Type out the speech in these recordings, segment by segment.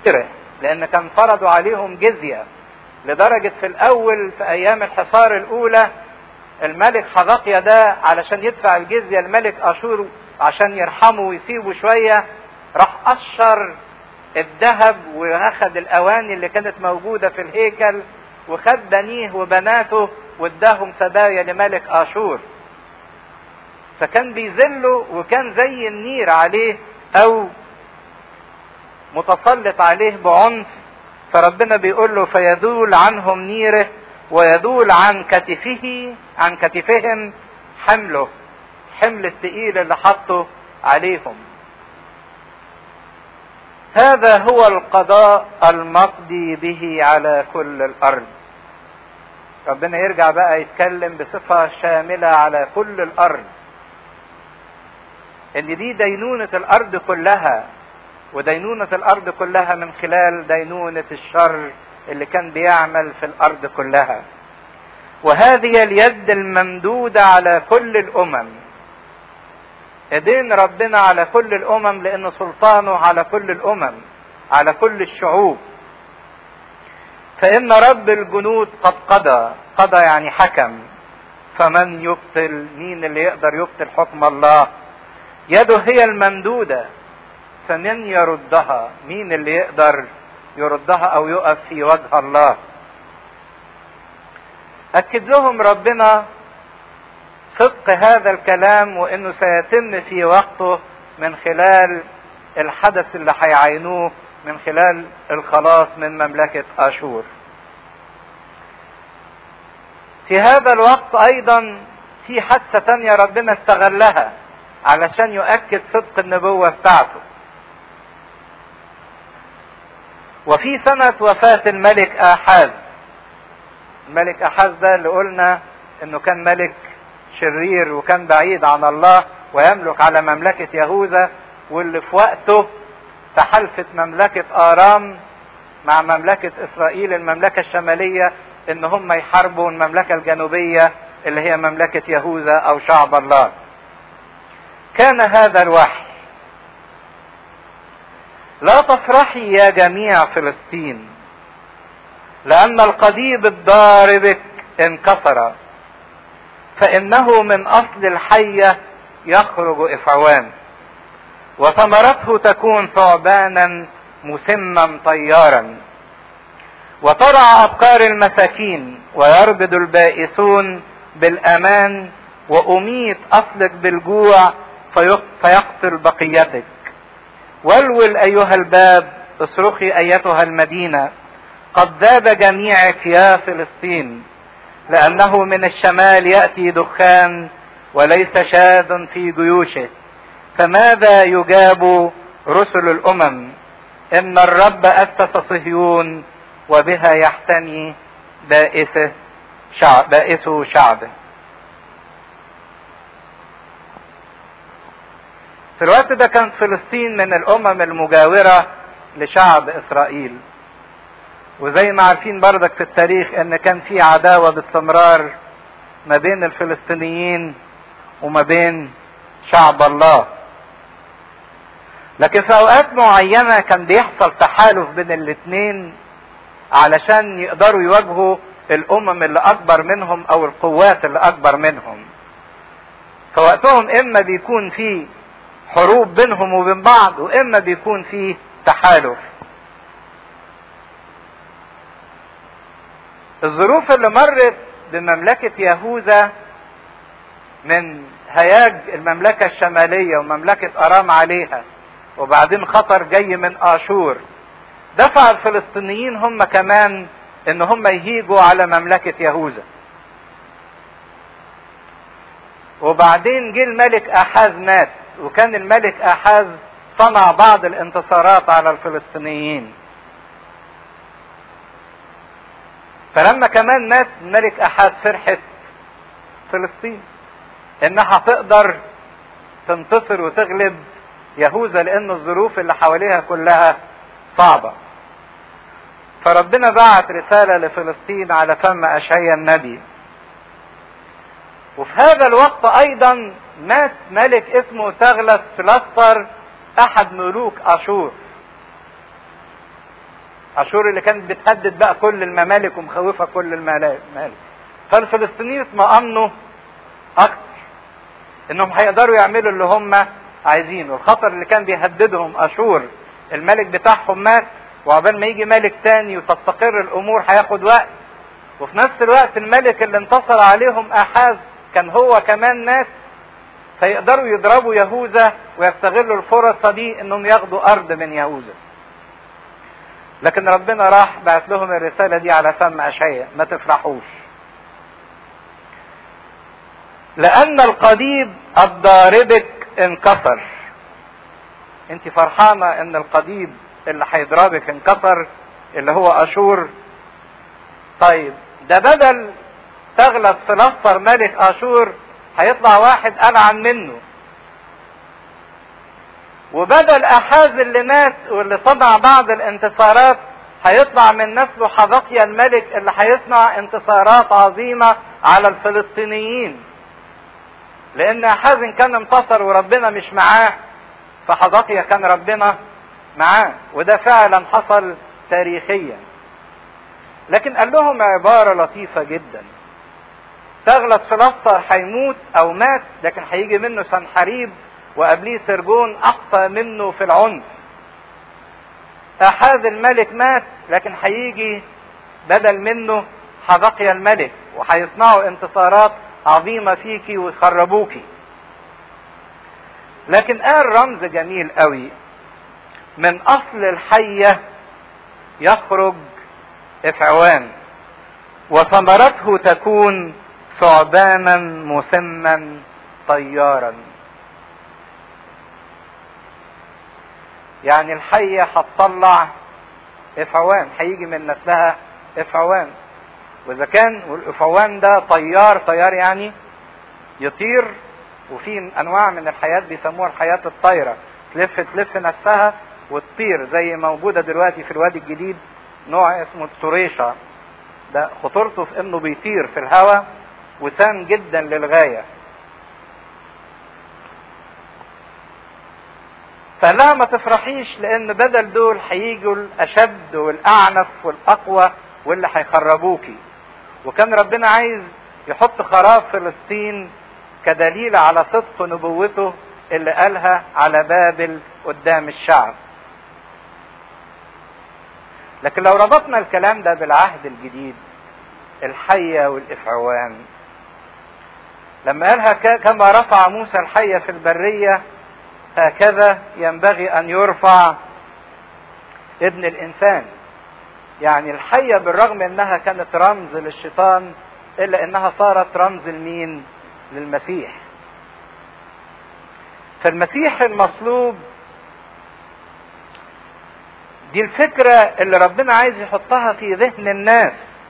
لان كان فرضوا عليهم جزية لدرجة في الاول في ايام الحصار الاولى الملك حذقيا ده علشان يدفع الجزية الملك اشور عشان يرحمه ويسيبه شوية راح قشر الذهب واخد الاواني اللي كانت موجودة في الهيكل وخد بنيه وبناته واداهم سبايا لملك اشور فكان بيذله وكان زي النير عليه او متسلط عليه بعنف فربنا بيقول له فيذول عنهم نيره ويذول عن كتفه عن كتفهم حمله حمل الثقيل اللي حطه عليهم هذا هو القضاء المقضي به على كل الارض ربنا يرجع بقى يتكلم بصفة شاملة على كل الارض ان دي دينونة الارض كلها ودينونة الارض كلها من خلال دينونة الشر اللي كان بيعمل في الارض كلها وهذه اليد الممدودة على كل الامم ايدين ربنا على كل الامم لان سلطانه على كل الامم على كل الشعوب فان رب الجنود قد قضى قضى يعني حكم فمن يبطل مين اللي يقدر يبطل حكم الله يده هي الممدودة فمن يردها مين اللي يقدر يردها او يقف في وجه الله اكد لهم ربنا صدق هذا الكلام وانه سيتم في وقته من خلال الحدث اللي هيعينوه من خلال الخلاص من مملكة اشور في هذا الوقت ايضا في حادثة تانية ربنا استغلها علشان يؤكد صدق النبوة بتاعته وفي سنة وفاة الملك آحاز الملك آحاز ده اللي قلنا انه كان ملك شرير وكان بعيد عن الله ويملك على مملكة يهوذا واللي في وقته تحالفت مملكة آرام مع مملكة إسرائيل المملكة الشمالية إن هم يحاربوا المملكة الجنوبية اللي هي مملكة يهوذا أو شعب الله. كان هذا الوحي لا تفرحي يا جميع فلسطين لأن القضيب الضاربك انكسر فإنه من أصل الحية يخرج إفعوان وثمرته تكون ثعبانا مسما طيارا وترعى أبقار المساكين ويربد البائسون بالأمان وأميت أصلك بالجوع فيقتل بقيتك ولول أيها الباب اصرخي أيتها المدينة قد ذاب جميعك يا فلسطين لأنه من الشمال يأتي دخان وليس شاذ في جيوشه فماذا يجاب رسل الأمم إن الرب أسس صهيون وبها يحتمي بائسه شعب بائسه شعبه في الوقت ده كانت فلسطين من الامم المجاورة لشعب اسرائيل وزي ما عارفين بردك في التاريخ ان كان في عداوة باستمرار ما بين الفلسطينيين وما بين شعب الله لكن في اوقات معينة كان بيحصل تحالف بين الاثنين علشان يقدروا يواجهوا الامم اللي اكبر منهم او القوات اللي اكبر منهم فوقتهم اما بيكون في حروب بينهم وبين بعض واما بيكون في تحالف الظروف اللي مرت بمملكة يهوذا من هياج المملكة الشمالية ومملكة أرام عليها وبعدين خطر جاي من آشور دفع الفلسطينيين هم كمان ان هم يهيجوا على مملكة يهوذا وبعدين جه الملك احاز مات وكان الملك احاز صنع بعض الانتصارات على الفلسطينيين فلما كمان مات الملك احاز فرحت فلسطين انها تقدر تنتصر وتغلب يهوذا لان الظروف اللي حواليها كلها صعبه فربنا بعت رسالة لفلسطين على فم أشعيا النبي وفي هذا الوقت أيضا مات ملك اسمه تغلس فلسطر أحد ملوك أشور اشور اللي كانت بتهدد بقى كل الممالك ومخوفه كل الممالك فالفلسطينيين اطمأنوا اكتر انهم هيقدروا يعملوا اللي هم عايزينه الخطر اللي كان بيهددهم اشور الملك بتاعهم مات وعقبال ما يجي ملك تاني وتستقر الامور هياخد وقت وفي نفس الوقت الملك اللي انتصر عليهم احاز كان هو كمان مات فيقدروا يضربوا يهوذا ويستغلوا الفرصة دي انهم ياخدوا ارض من يهوذا لكن ربنا راح بعت لهم الرسالة دي على فم اشعياء ما تفرحوش لان القضيب الضاربك انكسر انت فرحانة ان القضيب اللي هيضربك انكسر اللي هو اشور طيب ده بدل تغلب في نصر ملك اشور هيطلع واحد ألعن منه وبدل أحاز اللي مات واللي صنع بعض الانتصارات هيطلع من نسله حبقيا الملك اللي هيصنع انتصارات عظيمة على الفلسطينيين لأن أحاز إن كان انتصر وربنا مش معاه فحبقيا كان ربنا معاه وده فعلا حصل تاريخيا لكن قال لهم عبارة لطيفة جدا تغلط فلسطر هيموت او مات لكن هيجي منه سنحريب وقبليه سرجون اقصى منه في العنف احاز الملك مات لكن هيجي بدل منه حبقي الملك وهيصنعوا انتصارات عظيمه فيكي ويخربوكي لكن قال رمز جميل قوي من اصل الحيه يخرج افعوان وثمرته تكون ثعبانا مسما طيارا يعني الحية هتطلع افعوان هيجي من نسلها افعوان واذا كان والافعوان ده طيار طيار يعني يطير وفي انواع من الحياة بيسموها الحياة الطايرة تلف تلف نفسها وتطير زي موجودة دلوقتي في الوادي الجديد نوع اسمه الطريشة ده خطورته في انه بيطير في الهواء وسام جدا للغاية فقال لها ما تفرحيش لان بدل دول هيجوا الاشد والاعنف والاقوى واللي هيخربوكي وكان ربنا عايز يحط خراب فلسطين كدليل على صدق نبوته اللي قالها على بابل قدام الشعب لكن لو ربطنا الكلام ده بالعهد الجديد الحية والإفعوان لما قالها كما رفع موسى الحية في البرية هكذا ينبغي أن يرفع ابن الإنسان يعني الحية بالرغم أنها كانت رمز للشيطان إلا أنها صارت رمز لمين للمسيح فالمسيح المصلوب دي الفكرة اللي ربنا عايز يحطها في ذهن الناس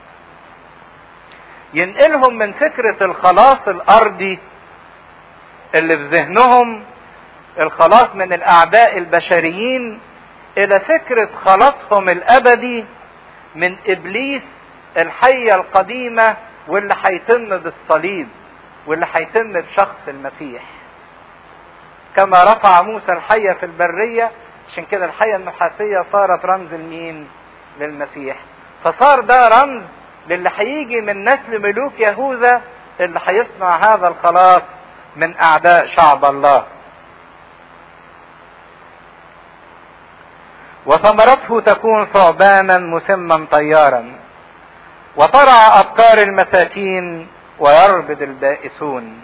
ينقلهم من فكرة الخلاص الأرضي اللي في ذهنهم الخلاص من الأعداء البشريين إلى فكرة خلاصهم الأبدي من إبليس الحية القديمة واللي هيتم بالصليب واللي هيتم بشخص المسيح كما رفع موسى الحية في البرية عشان كده الحية النحاسية صارت رمز لمين للمسيح فصار ده رمز للي هيجي من نسل ملوك يهوذا اللي هيصنع هذا الخلاص من اعداء شعب الله وثمرته تكون ثعبانا مسما طيارا وترعى ابكار المساكين ويربد البائسون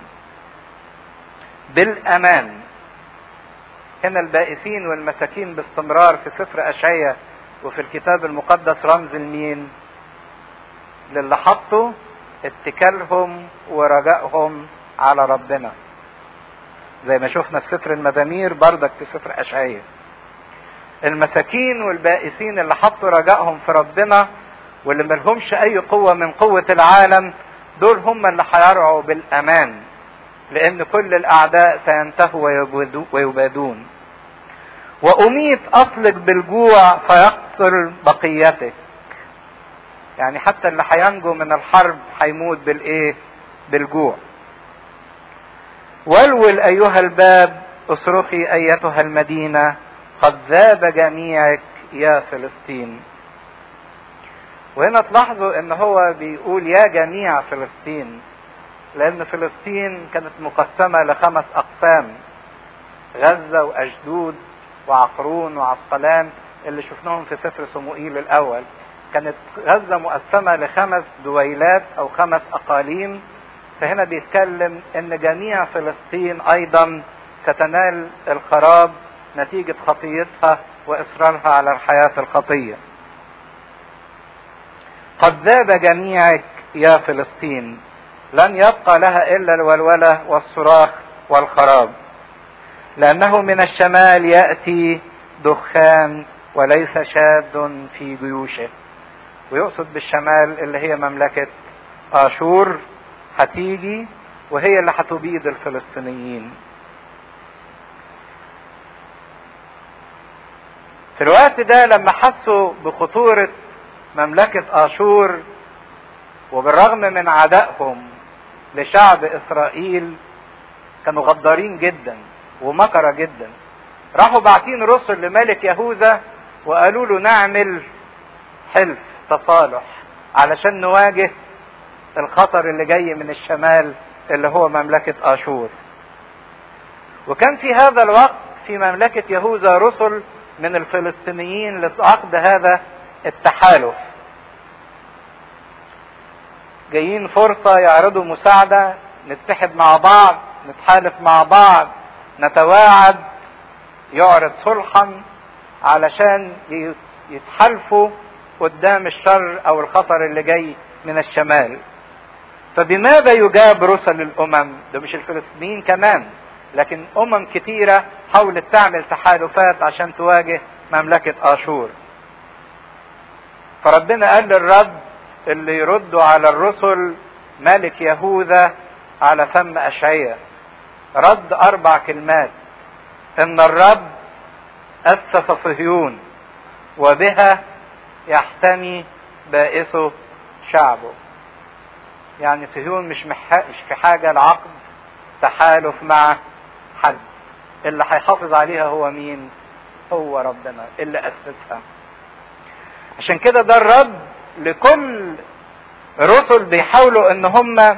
بالامان هنا البائسين والمساكين باستمرار في سفر اشعياء وفي الكتاب المقدس رمز المين للي حطوا اتكالهم ورجائهم على ربنا زي ما شفنا في سفر المزامير بردك في سفر اشعياء المساكين والبائسين اللي حطوا رجائهم في ربنا واللي ملهمش اي قوة من قوة العالم دول هم اللي هيرعوا بالامان لان كل الاعداء سينتهوا ويبادون واميت اصلك بالجوع فيقتل بقيتك يعني حتى اللي هينجو من الحرب هيموت بالايه بالجوع ولول ايها الباب اصرخي ايتها المدينه قد ذاب جميعك يا فلسطين وهنا تلاحظوا ان هو بيقول يا جميع فلسطين لان فلسطين كانت مقسمة لخمس اقسام غزة واشدود وعقرون وعسقلان اللي شفناهم في سفر صموئيل الاول كانت غزة مقسمة لخمس دويلات او خمس اقاليم فهنا بيتكلم ان جميع فلسطين ايضا ستنال الخراب نتيجة خطيتها واصرارها على الحياة الخطية قد ذاب جميعك يا فلسطين لن يبقى لها الا الولولة والصراخ والخراب لانه من الشمال يأتي دخان وليس شاد في جيوشه ويقصد بالشمال اللي هي مملكة اشور هتيجي وهي اللي هتبيد الفلسطينيين في الوقت ده لما حسوا بخطورة مملكة اشور وبالرغم من عدائهم لشعب اسرائيل كانوا غدارين جدا ومكرة جدا راحوا باعتين رسل لملك يهوذا وقالوا له نعمل حلف تصالح علشان نواجه الخطر اللي جاي من الشمال اللي هو مملكة اشور وكان في هذا الوقت في مملكة يهوذا رسل من الفلسطينيين لعقد هذا التحالف جايين فرصة يعرضوا مساعدة نتحد مع بعض نتحالف مع بعض نتواعد يعرض صلحا علشان يتحالفوا قدام الشر او الخطر اللي جاي من الشمال فبماذا يجاب رسل الامم ده مش الفلسطينيين كمان لكن امم كتيرة حاولت تعمل تحالفات عشان تواجه مملكة اشور فربنا قال للرب اللي يردوا على الرسل ملك يهوذا على فم اشعياء رد اربع كلمات ان الرب اسس صهيون وبها يحتمي بائسه شعبه يعني صهيون مش مش في حاجه لعقد تحالف مع حد اللي هيحافظ عليها هو مين هو ربنا اللي اسسها عشان كده ده الرد لكل رسل بيحاولوا ان هم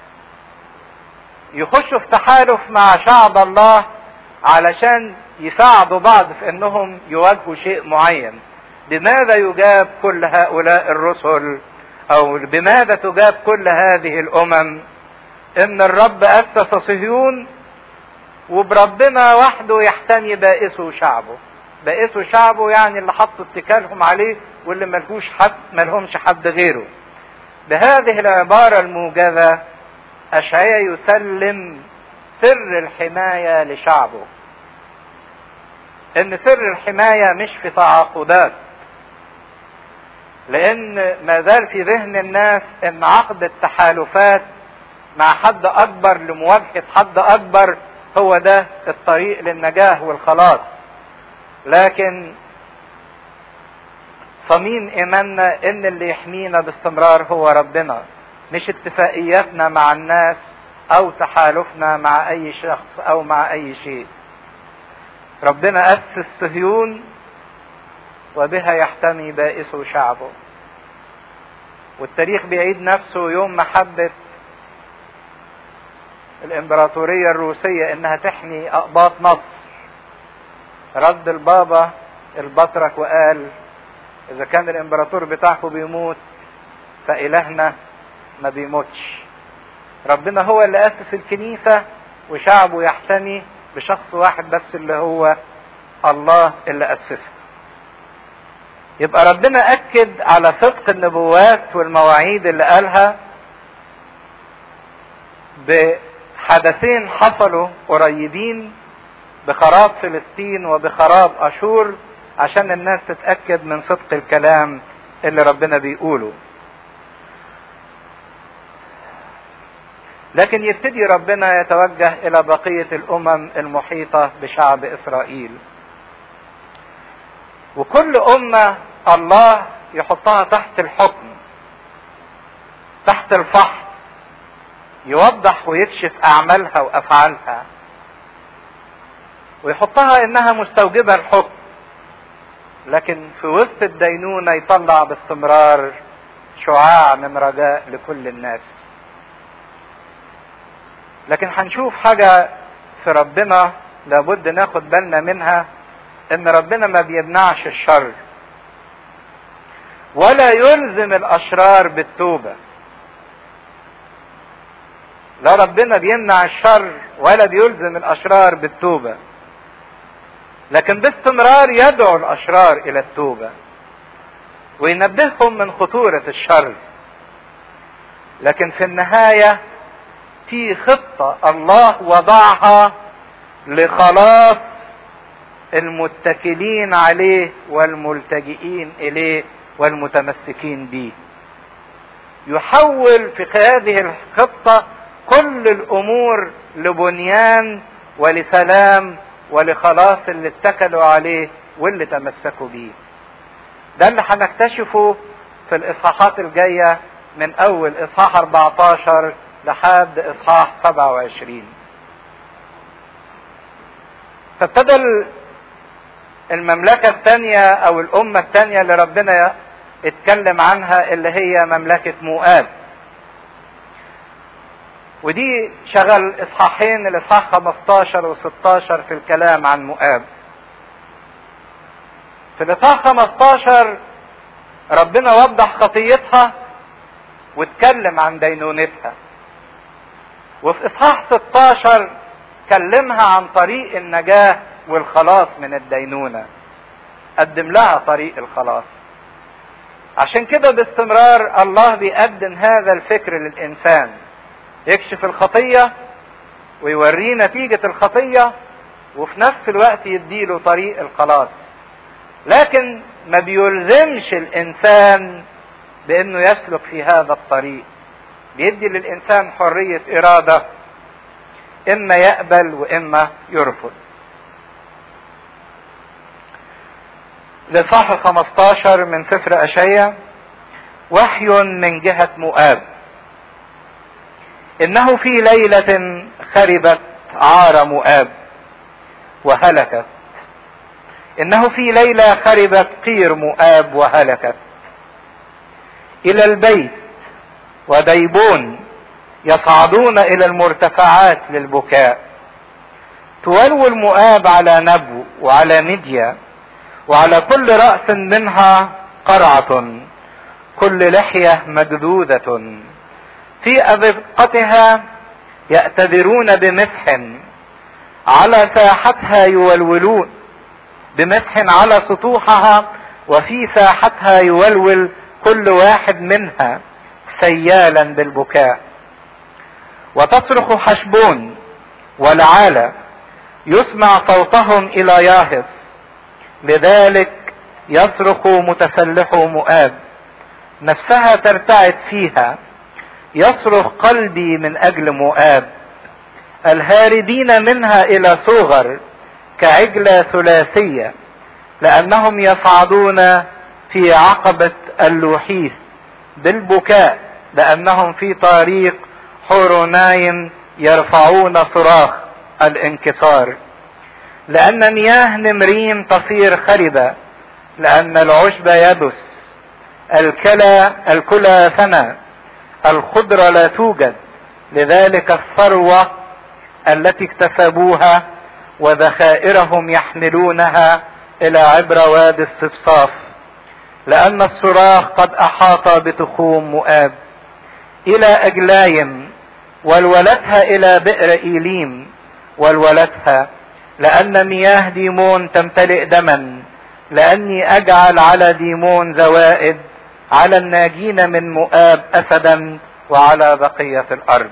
يخشوا في تحالف مع شعب الله علشان يساعدوا بعض في انهم يواجهوا شيء معين بماذا يجاب كل هؤلاء الرسل او بماذا تجاب كل هذه الامم ان الرب اسس صهيون وبربنا وحده يحتمي بائسه شعبه بائسه شعبه يعني اللي حطوا اتكالهم عليه واللي ملهوش حد ملهمش حد غيره بهذه العبارة الموجزة أشعيا يسلم سر الحماية لشعبه ان سر الحماية مش في تعاقدات لان ما زال في ذهن الناس ان عقد التحالفات مع حد اكبر لمواجهة حد اكبر هو ده الطريق للنجاة والخلاص لكن صميم ايماننا ان اللي يحمينا باستمرار هو ربنا مش اتفاقياتنا مع الناس او تحالفنا مع اي شخص او مع اي شيء ربنا اسس صهيون وبها يحتمي بائس شعبه والتاريخ بيعيد نفسه يوم محبة الامبراطورية الروسية انها تحمي اقباط مصر رد البابا البطرك وقال اذا كان الامبراطور بتاعكم بيموت فالهنا ما بيموتش ربنا هو اللي اسس الكنيسة وشعبه يحتمي بشخص واحد بس اللي هو الله اللي اسسها يبقى ربنا اكد على صدق النبوات والمواعيد اللي قالها بحدثين حصلوا قريبين بخراب فلسطين وبخراب اشور عشان الناس تتاكد من صدق الكلام اللي ربنا بيقوله لكن يبتدي ربنا يتوجه الى بقيه الامم المحيطه بشعب اسرائيل وكل امه الله يحطها تحت الحكم تحت الفحص يوضح ويكشف اعمالها وافعالها ويحطها انها مستوجبه الحكم لكن في وسط الدينونه يطلع باستمرار شعاع من رجاء لكل الناس لكن هنشوف حاجة في ربنا لابد ناخد بالنا منها ان ربنا ما بيمنعش الشر ولا يلزم الاشرار بالتوبه لا ربنا بيمنع الشر ولا بيلزم الاشرار بالتوبه لكن باستمرار يدعو الاشرار الى التوبه وينبههم من خطوره الشر لكن في النهايه في خطه الله وضعها لخلاص المتكلين عليه والملتجئين اليه والمتمسكين به يحول في هذه الخطه كل الامور لبنيان ولسلام ولخلاص اللي اتكلوا عليه واللي تمسكوا بيه ده اللي هنكتشفه في الاصحاحات الجايه من اول اصحاح 14 لحد اصحاح 27 فابتدى المملكة الثانية أو الأمة الثانية اللي ربنا اتكلم عنها اللي هي مملكة مؤاب. ودي شغل إصحاحين الإصحاح 15 و16 في الكلام عن مؤاب. في الإصحاح 15 ربنا وضح خطيتها واتكلم عن دينونتها. وفي إصحاح 16 كلمها عن طريق النجاة والخلاص من الدينونة قدم لها طريق الخلاص عشان كده باستمرار الله بيقدم هذا الفكر للإنسان يكشف الخطية ويوريه نتيجة الخطية وفي نفس الوقت يديله طريق الخلاص لكن ما بيلزمش الإنسان بأنه يسلك في هذا الطريق بيدي للإنسان حرية إرادة إما يقبل وإما يرفض لصح 15 من سفر أشعيا وحي من جهة مؤاب إنه في ليلة خربت عار مؤاب وهلكت إنه في ليلة خربت قير مؤاب وهلكت إلى البيت وديبون يصعدون إلى المرتفعات للبكاء تولول مؤاب على نبو وعلى مديا وعلى كل رأس منها قرعة كل لحية مجدودة في أذقتها يأتذرون بمسح على ساحتها يولولون بمسح على سطوحها وفي ساحتها يولول كل واحد منها سيالا بالبكاء وتصرخ حشبون ولعالة يسمع صوتهم إلى ياهص لذلك يصرخ متسلح مؤاب نفسها ترتعد فيها يصرخ قلبي من اجل مؤاب الهاردين منها الى صغر كعجلة ثلاثية لانهم يصعدون في عقبة اللوحيث بالبكاء لانهم في طريق حورونايم يرفعون صراخ الانكسار لأن مياه نمرين تصير خربة لأن العشب يبس الكلى الكلى فنى الخضرة لا توجد لذلك الثروة التي اكتسبوها وذخائرهم يحملونها إلى عبر وادي الصفصاف لأن الصراخ قد أحاط بتخوم مؤاب إلى أجلايم والولتها إلى بئر إيليم والولتها لأن مياه ديمون تمتلئ دما لأني أجعل على ديمون زوائد على الناجين من مؤاب أسدا وعلى بقية الأرض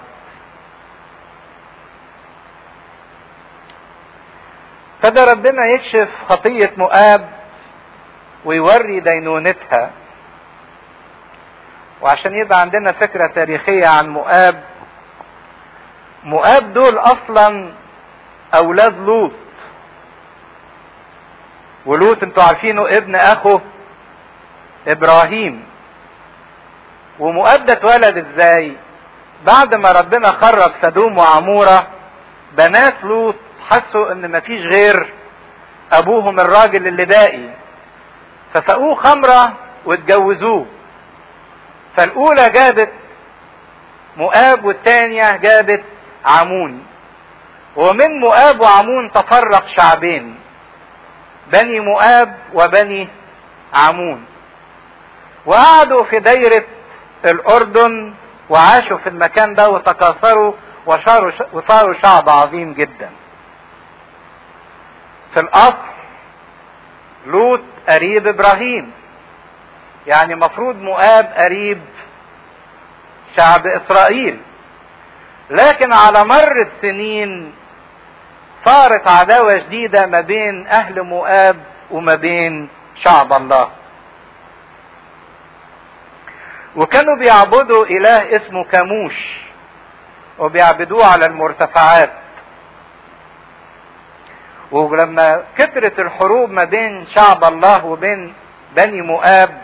ابتدى ربنا يكشف خطية مؤاب ويوري دينونتها وعشان يبقى عندنا فكرة تاريخية عن مؤاب مؤاب دول أصلا اولاد لوط ولوط انتوا عارفينه ابن اخو ابراهيم ومؤاب ده اتولد ازاي بعد ما ربنا خرب سدوم وعمورة بنات لوط حسوا ان مفيش غير ابوهم الراجل اللي باقي فسقوه خمرة واتجوزوه فالاولى جابت مؤاب والثانية جابت عمون ومن مؤاب وعمون تفرق شعبين بني مؤاب وبني عمون وقعدوا في دايرة الأردن وعاشوا في المكان ده وتكاثروا وصاروا وصاروا شعب عظيم جدا. في الأصل لوط قريب إبراهيم يعني مفروض مؤاب قريب شعب إسرائيل لكن على مر السنين صارت عداوة جديدة ما بين أهل مؤاب وما بين شعب الله وكانوا بيعبدوا إله اسمه كاموش وبيعبدوه على المرتفعات ولما كثرت الحروب ما بين شعب الله وبين بني مؤاب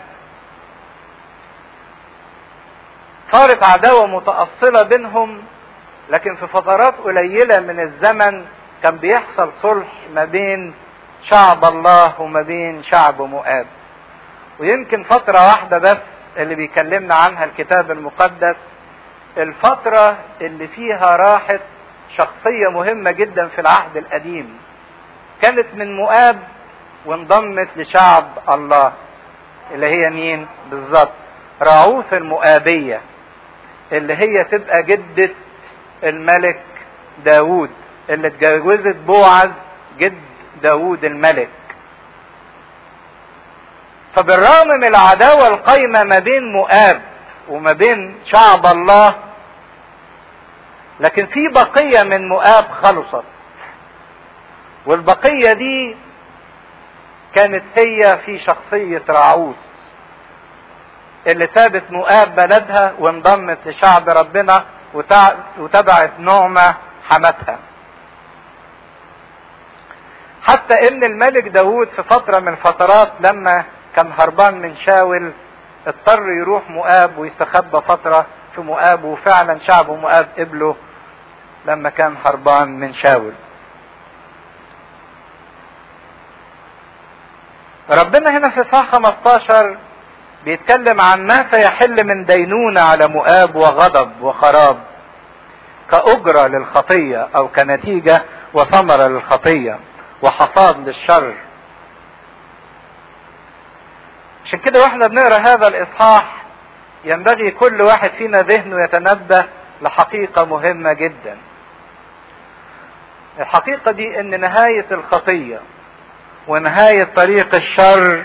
صارت عداوة متأصلة بينهم لكن في فترات قليلة من الزمن كان بيحصل صلح ما بين شعب الله وما بين شعب مؤاب ويمكن فترة واحدة بس اللي بيكلمنا عنها الكتاب المقدس الفترة اللي فيها راحت شخصية مهمة جدا في العهد القديم كانت من مؤاب وانضمت لشعب الله اللي هي مين بالظبط راعوث المؤابية اللي هي تبقى جدة الملك داوود اللي اتجوزت بوعز جد داوود الملك فبالرغم من العداوة القايمة ما بين مؤاب وما بين شعب الله لكن في بقية من مؤاب خلصت والبقية دي كانت هي في شخصية راعوس اللي سابت مؤاب بلدها وانضمت لشعب ربنا وتبعت نعمة حماتها حتى ان الملك داود في فترة من الفترات لما كان هربان من شاول اضطر يروح مؤاب ويستخبى فترة في مؤاب وفعلا شعب مؤاب قبله لما كان هربان من شاول ربنا هنا في صح 15 بيتكلم عن ما سيحل من دينونة على مؤاب وغضب وخراب كأجرة للخطية أو كنتيجة وثمرة للخطية وحصاد للشر عشان كده واحنا بنقرا هذا الاصحاح ينبغي كل واحد فينا ذهنه يتنبه لحقيقة مهمة جدا. الحقيقة دي ان نهاية الخطية ونهاية طريق الشر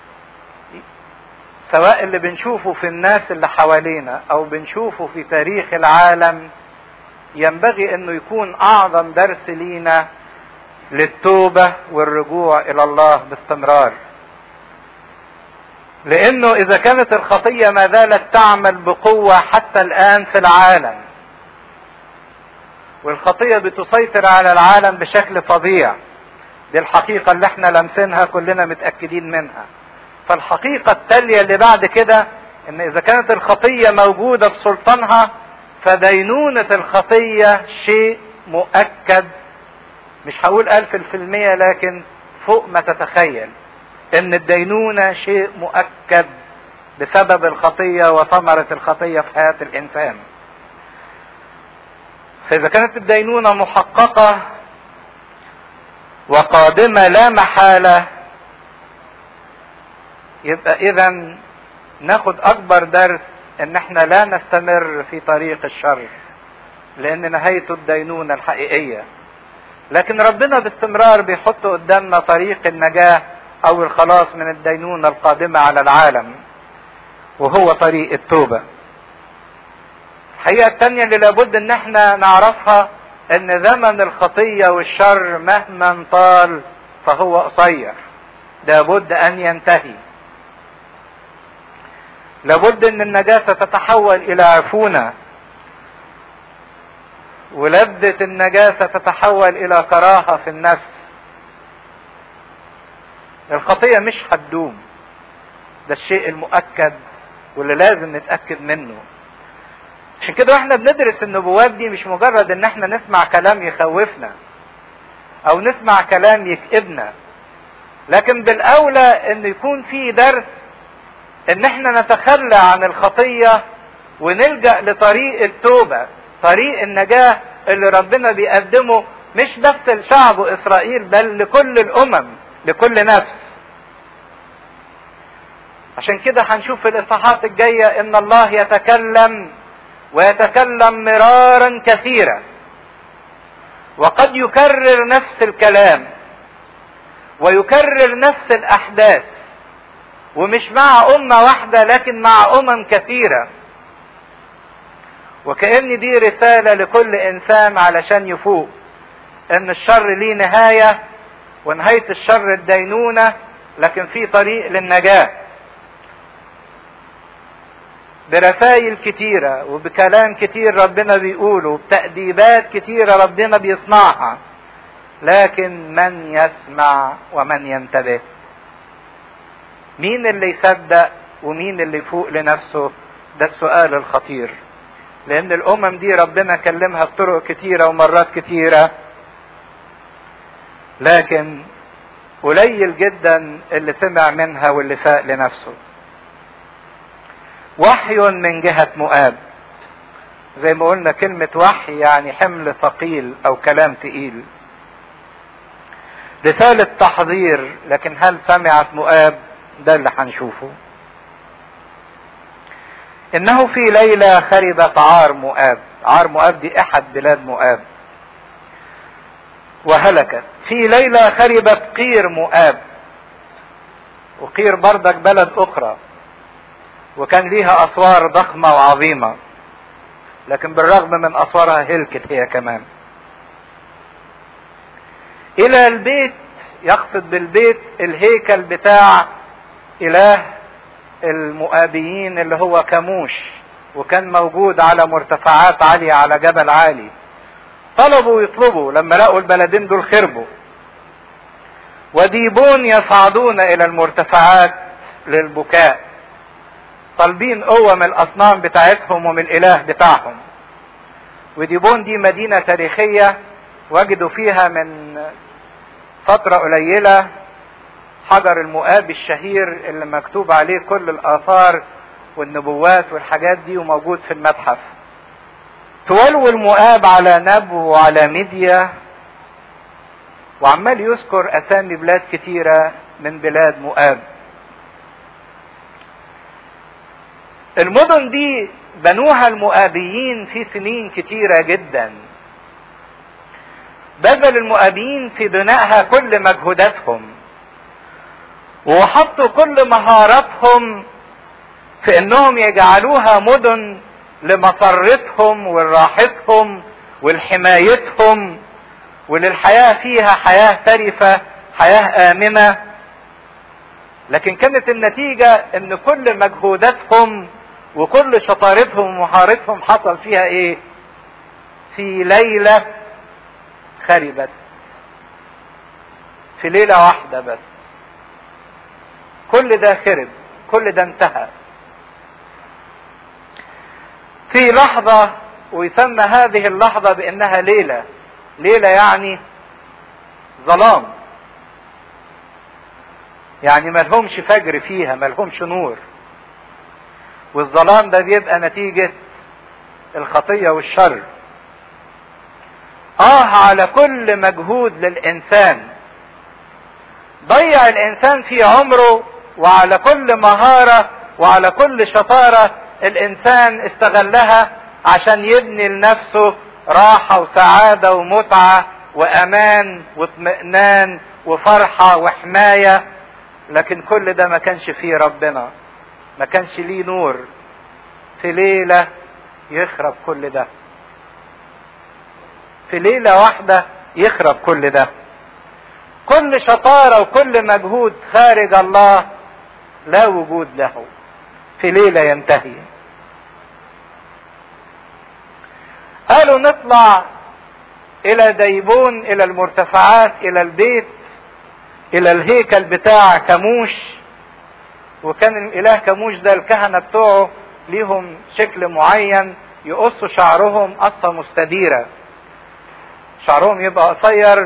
سواء اللي بنشوفه في الناس اللي حوالينا او بنشوفه في تاريخ العالم ينبغي انه يكون اعظم درس لينا للتوبة والرجوع الى الله باستمرار. لانه اذا كانت الخطيه ما زالت تعمل بقوه حتى الان في العالم والخطيه بتسيطر على العالم بشكل فظيع دي الحقيقه اللي احنا لامسينها كلنا متاكدين منها فالحقيقه التاليه اللي بعد كده ان اذا كانت الخطيه موجوده بسلطانها فدينونه الخطيه شيء مؤكد مش هقول الف في المية لكن فوق ما تتخيل ان الدينونة شيء مؤكد بسبب الخطية وثمرة الخطية في حياة الانسان فاذا كانت الدينونة محققة وقادمة لا محالة يبقى اذا ناخد اكبر درس ان احنا لا نستمر في طريق الشر لان نهايته الدينونة الحقيقية لكن ربنا باستمرار بيحط قدامنا طريق النجاة او الخلاص من الدينونة القادمة على العالم وهو طريق التوبة الحقيقة التانية اللي لابد ان احنا نعرفها ان زمن الخطية والشر مهما طال فهو قصير لابد ان ينتهي لابد ان النجاسة تتحول الى عفونة ولذة النجاسة تتحول الى كراهة في النفس الخطية مش هتدوم ده الشيء المؤكد واللي لازم نتأكد منه عشان كده واحنا بندرس النبوات دي مش مجرد ان احنا نسمع كلام يخوفنا او نسمع كلام يكئبنا لكن بالاولى ان يكون في درس ان احنا نتخلى عن الخطية ونلجأ لطريق التوبة طريق النجاة اللي ربنا بيقدمه مش بس لشعب اسرائيل بل لكل الامم لكل نفس عشان كده هنشوف في الاصحاحات الجاية ان الله يتكلم ويتكلم مرارا كثيرا وقد يكرر نفس الكلام ويكرر نفس الاحداث ومش مع امه واحده لكن مع امم كثيره وكأن دي رسالة لكل إنسان علشان يفوق إن الشر ليه نهاية ونهاية الشر الدينونة لكن في طريق للنجاة برسائل كتيرة وبكلام كتير ربنا بيقوله وبتأديبات كتيرة ربنا بيصنعها لكن من يسمع ومن ينتبه مين اللي يصدق ومين اللي يفوق لنفسه ده السؤال الخطير لان الامم دي ربنا كلمها بطرق كتيره ومرات كتيره لكن قليل جدا اللي سمع منها واللي فاق لنفسه وحي من جهة مؤاب زي ما قلنا كلمة وحي يعني حمل ثقيل أو كلام تقيل رسالة تحذير لكن هل سمعت مؤاب ده اللي هنشوفه انه في ليلة خربت عار مؤاب عار مؤاب دي احد بلاد مؤاب وهلكت في ليلة خربت قير مؤاب وقير بردك بلد اخرى وكان ليها اسوار ضخمة وعظيمة لكن بالرغم من اسوارها هلكت هي كمان الى البيت يقصد بالبيت الهيكل بتاع اله المؤابيين اللي هو كموش وكان موجود على مرتفعات عالية على جبل عالي طلبوا يطلبوا لما لقوا البلدين دول خربوا وديبون يصعدون الى المرتفعات للبكاء طالبين قوة من الاصنام بتاعتهم ومن الاله بتاعهم وديبون دي مدينة تاريخية وجدوا فيها من فترة قليلة حجر المؤاب الشهير اللي مكتوب عليه كل الاثار والنبوات والحاجات دي وموجود في المتحف تولو المؤاب على نبو وعلى ميديا وعمال يذكر اسامي بلاد كتيرة من بلاد مؤاب المدن دي بنوها المؤابيين في سنين كتيرة جدا بذل المؤابيين في بنائها كل مجهوداتهم وحطوا كل مهاراتهم في انهم يجعلوها مدن لمسرتهم ولراحتهم ولحمايتهم وللحياة فيها حياة ترفة حياة آمنة لكن كانت النتيجة ان كل مجهوداتهم وكل شطارتهم ومهارتهم حصل فيها ايه في ليلة خربت في ليلة واحدة بس كل ده خرب كل ده انتهى في لحظة ويسمى هذه اللحظة بانها ليلة ليلة يعني ظلام يعني ملهمش فجر فيها ملهمش نور والظلام ده بيبقى نتيجة الخطية والشر اه على كل مجهود للانسان ضيع الانسان في عمره وعلى كل مهارة وعلى كل شطارة الانسان استغلها عشان يبني لنفسه راحة وسعادة ومتعة وامان واطمئنان وفرحة وحماية لكن كل ده ما كانش فيه ربنا ما كانش ليه نور في ليلة يخرب كل ده في ليلة واحدة يخرب كل ده كل شطارة وكل مجهود خارج الله لا وجود له في ليلة ينتهي قالوا نطلع الى ديبون الى المرتفعات الى البيت الى الهيكل بتاع كموش وكان الاله كموش ده الكهنة بتوعه ليهم شكل معين يقصوا شعرهم قصة مستديرة شعرهم يبقى قصير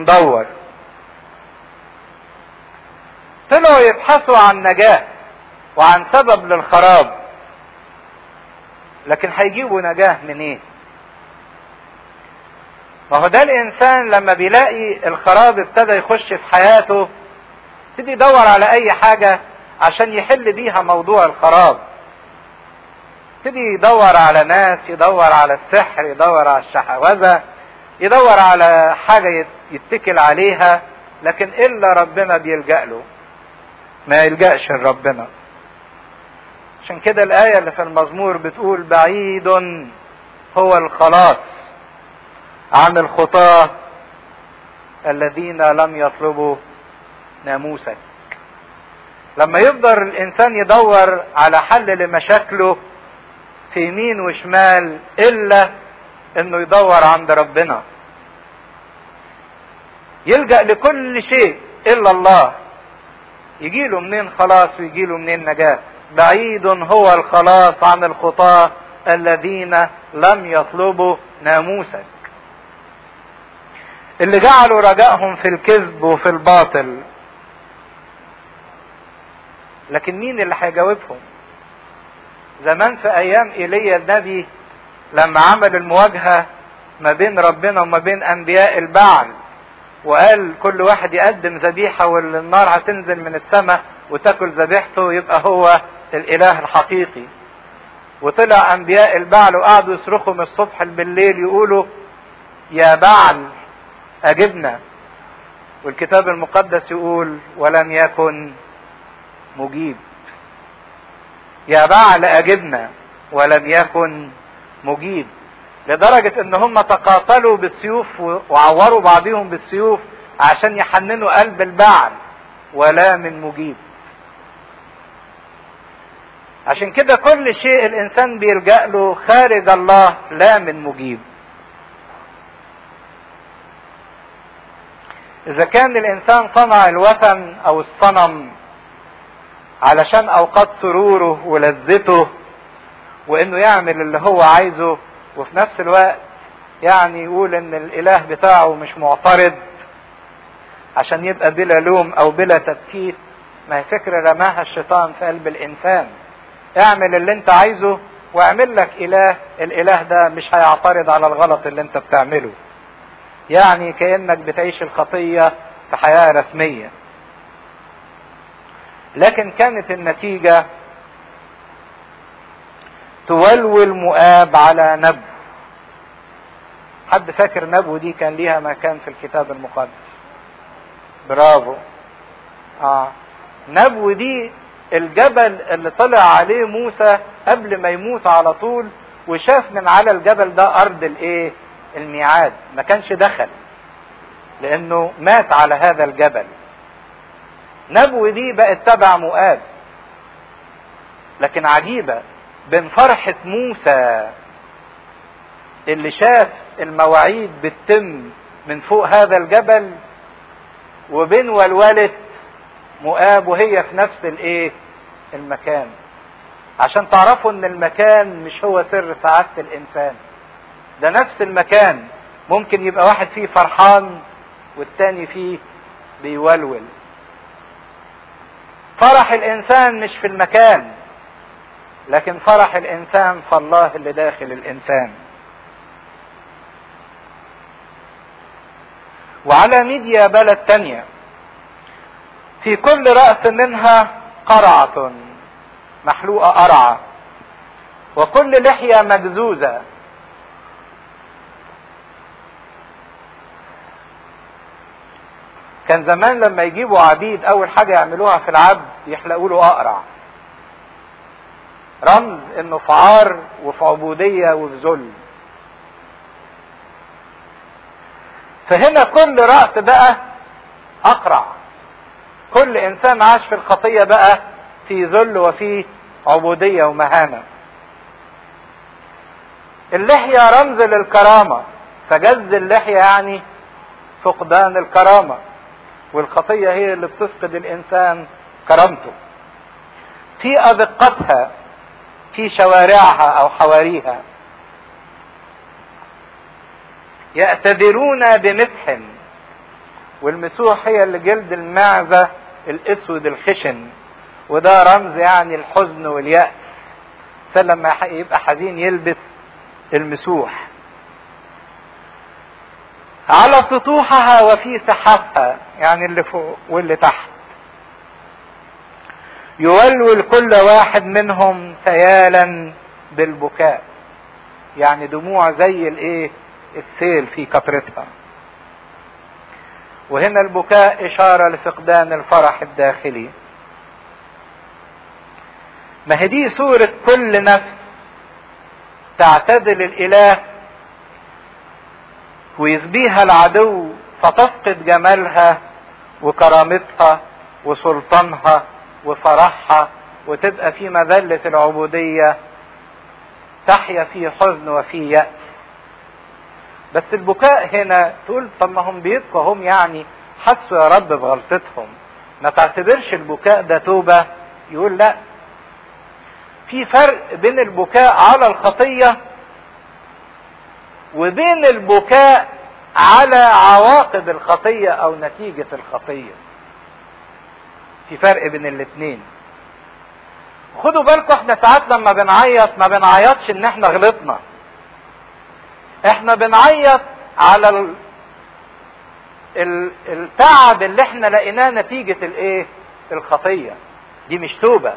ومدور طلعوا يبحثوا عن نجاة وعن سبب للخراب لكن هيجيبوا نجاة منين إيه؟ ما هو ده الانسان لما بيلاقي الخراب ابتدى يخش في حياته يبتدي يدور على اي حاجة عشان يحل بيها موضوع الخراب يبتدي يدور على ناس يدور على السحر يدور على الشحوذة يدور على حاجة يتكل عليها لكن الا ربنا بيلجأ له ما يلجأش لربنا عشان كده الآية اللي في المزمور بتقول بعيد هو الخلاص عن الخطاة الذين لم يطلبوا ناموسك لما يفضل الإنسان يدور على حل لمشاكله في يمين وشمال إلا إنه يدور عند ربنا يلجأ لكل شيء إلا الله يجيله منين خلاص ويجيله منين نجاة بعيد هو الخلاص عن الخطاة الذين لم يطلبوا ناموسك اللي جعلوا رجائهم في الكذب وفي الباطل لكن مين اللي هيجاوبهم زمان في ايام ايليا النبي لما عمل المواجهه ما بين ربنا وما بين انبياء البعل وقال كل واحد يقدم ذبيحه والنار هتنزل من السماء وتاكل ذبيحته يبقى هو الاله الحقيقي وطلع انبياء البعل وقعدوا يصرخوا من الصبح بالليل يقولوا يا بعل اجبنا والكتاب المقدس يقول ولم يكن مجيب يا بعل اجبنا ولم يكن مجيب لدرجة ان هم تقاتلوا بالسيوف وعوروا بعضهم بالسيوف عشان يحننوا قلب البعل ولا من مجيب عشان كده كل شيء الانسان بيلجأ له خارج الله لا من مجيب اذا كان الانسان صنع الوثن او الصنم علشان اوقات سروره ولذته وانه يعمل اللي هو عايزه وفي نفس الوقت يعني يقول ان الاله بتاعه مش معترض عشان يبقى بلا لوم او بلا تبكيت ما هي فكره رماها الشيطان في قلب الانسان اعمل اللي انت عايزه واعمل لك اله الاله ده مش هيعترض على الغلط اللي انت بتعمله يعني كانك بتعيش الخطيه في حياه رسميه لكن كانت النتيجه تولول مؤاب على نبو حد فاكر نبو دي كان ليها مكان في الكتاب المقدس برافو اه نبو دي الجبل اللي طلع عليه موسى قبل ما يموت على طول وشاف من على الجبل ده ارض الايه الميعاد ما كانش دخل لانه مات على هذا الجبل نبو دي بقت تبع مؤاب لكن عجيبة بين فرحة موسى اللي شاف المواعيد بتتم من فوق هذا الجبل وبين ولولة مؤاب وهي في نفس الايه المكان عشان تعرفوا ان المكان مش هو سر سعادة الانسان ده نفس المكان ممكن يبقى واحد فيه فرحان والتاني فيه بيولول فرح الانسان مش في المكان لكن فرح الانسان في الله اللي داخل الانسان وعلى ميديا بلد تانية في كل رأس منها قرعة محلوقة قرعة وكل لحية مجزوزة كان زمان لما يجيبوا عبيد اول حاجة يعملوها في العبد يحلقوا له اقرع رمز انه في عار وفي عبودية وفي ذل فهنا كل رأس بقى اقرع كل انسان عاش في الخطية بقى في ذل وفي عبودية ومهانة اللحية رمز للكرامة فجز اللحية يعني فقدان الكرامة والخطية هي اللي بتفقد الإنسان كرامته في أدقتها في شوارعها أو حواريها يأتذرون بمسح والمسوح هي اللي جلد المعزة الأسود الخشن وده رمز يعني الحزن واليأس الانسان لما يبقى حزين يلبس المسوح على سطوحها وفي سحابها يعني اللي فوق واللي تحت يولول كل واحد منهم سيالا بالبكاء يعني دموع زي الايه السيل في قطرتها وهنا البكاء اشاره لفقدان الفرح الداخلي ما هي دي صورة كل نفس تعتدل الإله ويسبيها العدو فتفقد جمالها وكرامتها وسلطانها وفرحها وتبقى في مذلة العبودية تحيا في حزن وفي يأس بس البكاء هنا تقول طب ما هم بيبكوا هم يعني حسوا يا رب بغلطتهم ما تعتبرش البكاء ده توبة يقول لا في فرق بين البكاء على الخطية وبين البكاء على عواقب الخطية او نتيجة الخطية في فرق بين الاثنين خدوا بالكم احنا ساعات لما بنعيط ما بنعيطش ان احنا غلطنا احنا بنعيط على ال... ال... التعب اللي احنا لقيناه نتيجة الايه الخطية دي مش توبة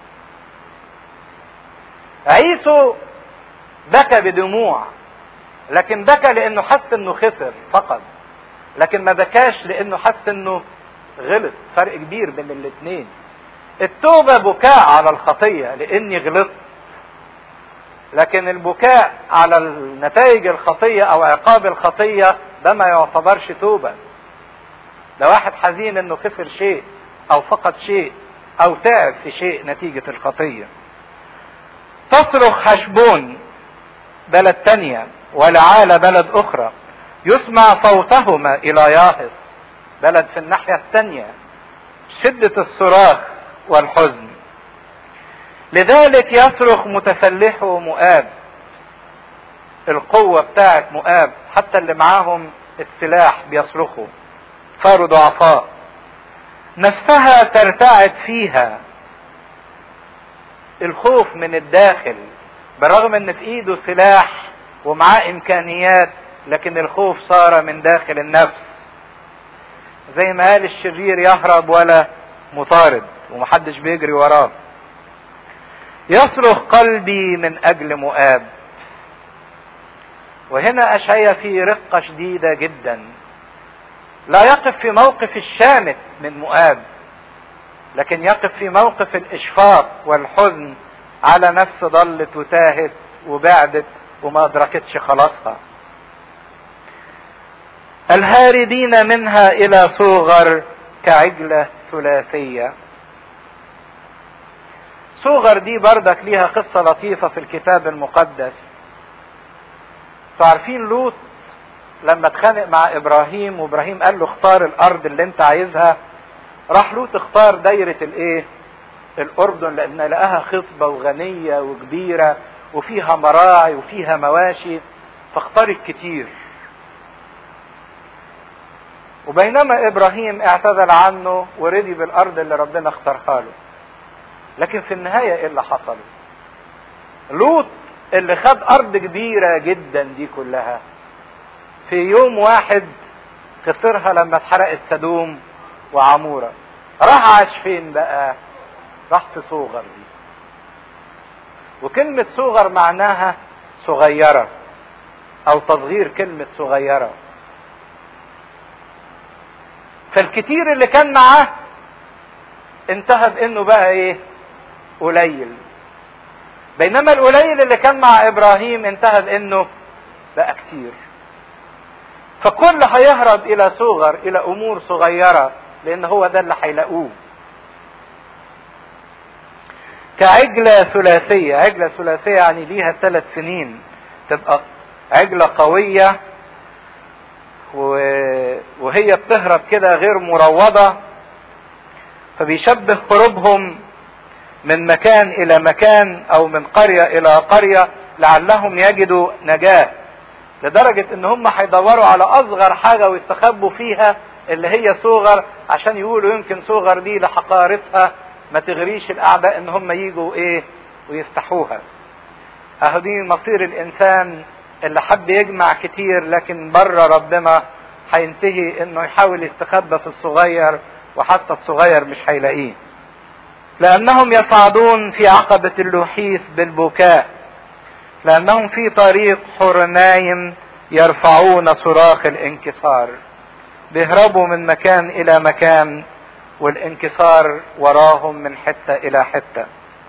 عيسو بكى بدموع لكن بكى لانه حس انه خسر فقط لكن ما بكاش لانه حس انه غلط فرق كبير بين الاثنين التوبة بكاء على الخطية لاني غلطت لكن البكاء على نتائج الخطية او عقاب الخطية ده ما يعتبرش توبة ده واحد حزين انه خسر شيء او فقد شيء او تعب في شيء نتيجة الخطية تصرخ حشبون بلد تانية ولعال بلد اخرى يسمع صوتهما الى ياهص بلد في الناحية الثانية شدة الصراخ والحزن لذلك يصرخ متسلحو مؤاب القوة بتاعت مؤاب حتى اللي معاهم السلاح بيصرخوا صاروا ضعفاء نفسها ترتعد فيها الخوف من الداخل بالرغم ان في ايده سلاح ومعاه امكانيات لكن الخوف صار من داخل النفس زي ما قال الشرير يهرب ولا مطارد ومحدش بيجري وراه يصرخ قلبي من اجل مؤاب وهنا اشعيا في رقه شديده جدا لا يقف في موقف الشامت من مؤاب لكن يقف في موقف الاشفاق والحزن على نفس ضلت وتاهت وبعدت وما ادركتش خلاصها الهاردين منها الى صغر كعجلة ثلاثية صغر دي بردك ليها قصة لطيفة في الكتاب المقدس تعرفين لوط لما اتخانق مع ابراهيم وابراهيم قال له اختار الارض اللي انت عايزها راح لوط اختار دايرة الايه الاردن لان لقاها خصبة وغنية وكبيرة وفيها مراعي وفيها مواشي فاختار الكتير وبينما ابراهيم اعتذر عنه ورضي بالارض اللي ربنا اختارها له لكن في النهاية ايه اللي حصل لوط اللي خد ارض كبيرة جدا دي كلها في يوم واحد خسرها لما اتحرقت سدوم وعمورة راح عاش فين بقى راح في صوغر دي وكلمة صغر معناها صغيرة او تصغير كلمة صغيرة فالكتير اللي كان معاه انتهى بانه بقى ايه قليل بينما القليل اللي كان مع ابراهيم انتهى بانه بقى كتير فكل هيهرب الى صغر الى امور صغيرة لان هو ده اللي هيلاقوه كعجلة ثلاثية عجلة ثلاثية يعني ليها ثلاث سنين تبقى عجلة قوية وهي بتهرب كده غير مروضة فبيشبه هروبهم من مكان الى مكان او من قرية الى قرية لعلهم يجدوا نجاة لدرجة ان هم هيدوروا على اصغر حاجة ويستخبوا فيها اللي هي صغر عشان يقولوا يمكن صغر دي لحقارتها ما تغريش الاعداء ان هم يجوا ايه ويفتحوها اهو دي مصير الانسان اللي حب يجمع كتير لكن بره ربنا هينتهي انه يحاول يستخبى في الصغير وحتى الصغير مش هيلاقيه لانهم يصعدون في عقبة اللوحيث بالبكاء لانهم في طريق حرنايم يرفعون صراخ الانكسار بيهربوا من مكان الى مكان والانكسار وراهم من حتة الى حتة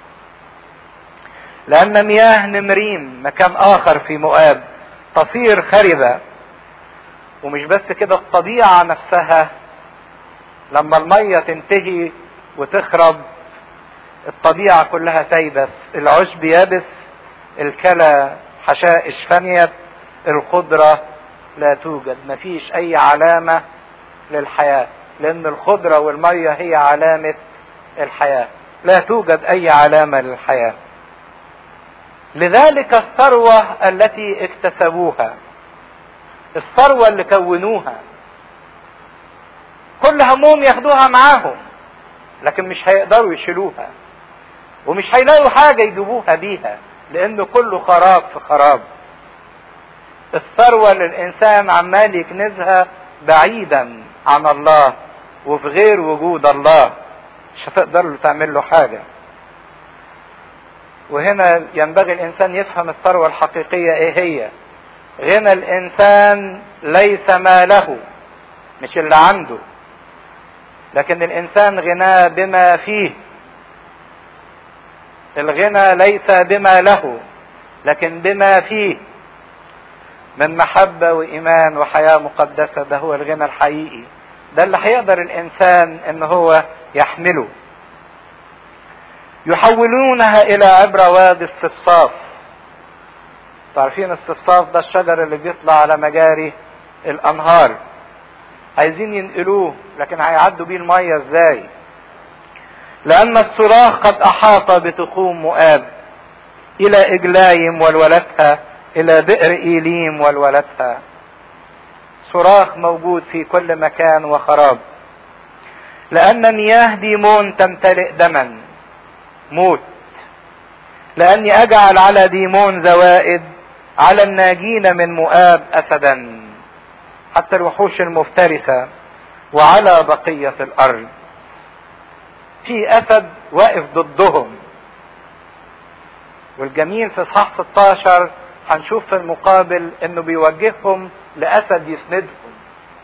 لان مياه نمرين مكان اخر في مؤاب تصير خربة ومش بس كده الطبيعة نفسها لما المية تنتهي وتخرب الطبيعة كلها تيبس العشب يابس الكلى حشائش فنيت الخضرة لا توجد مفيش اي علامة للحياة لان الخضرة والمية هي علامة الحياة لا توجد اي علامة للحياة لذلك الثروة التي اكتسبوها الثروة اللي كونوها كل همهم ياخدوها معاهم لكن مش هيقدروا يشيلوها ومش هيلاقوا حاجة يجيبوها بيها لانه كله خراب في خراب الثروة اللي الانسان عمال يكنزها بعيدا عن الله وفي غير وجود الله مش هتقدر تعمل له حاجة وهنا ينبغي الانسان يفهم الثروة الحقيقية ايه هي غنى الانسان ليس ما له مش اللي عنده لكن الانسان غناه بما فيه الغنى ليس بما له لكن بما فيه من محبة وإيمان وحياة مقدسة ده هو الغنى الحقيقي ده اللي هيقدر الإنسان إن هو يحمله يحولونها إلى عبر وادي الصفصاف تعرفين الصفصاف ده الشجر اللي بيطلع على مجاري الأنهار عايزين ينقلوه لكن هيعدوا بيه المية ازاي لأن الصراخ قد أحاط بتخوم مؤاب إلى إجلايم والولتها إلى بئر إيليم والولتها صراخ موجود في كل مكان وخراب لأن مياه ديمون تمتلئ دما موت لأني أجعل على ديمون زوائد على الناجين من مؤاب أسدا حتى الوحوش المفترسة وعلى بقية الأرض في أسد واقف ضدهم والجميل في اصحاح 16 هنشوف في المقابل انه بيوجههم لاسد يسندهم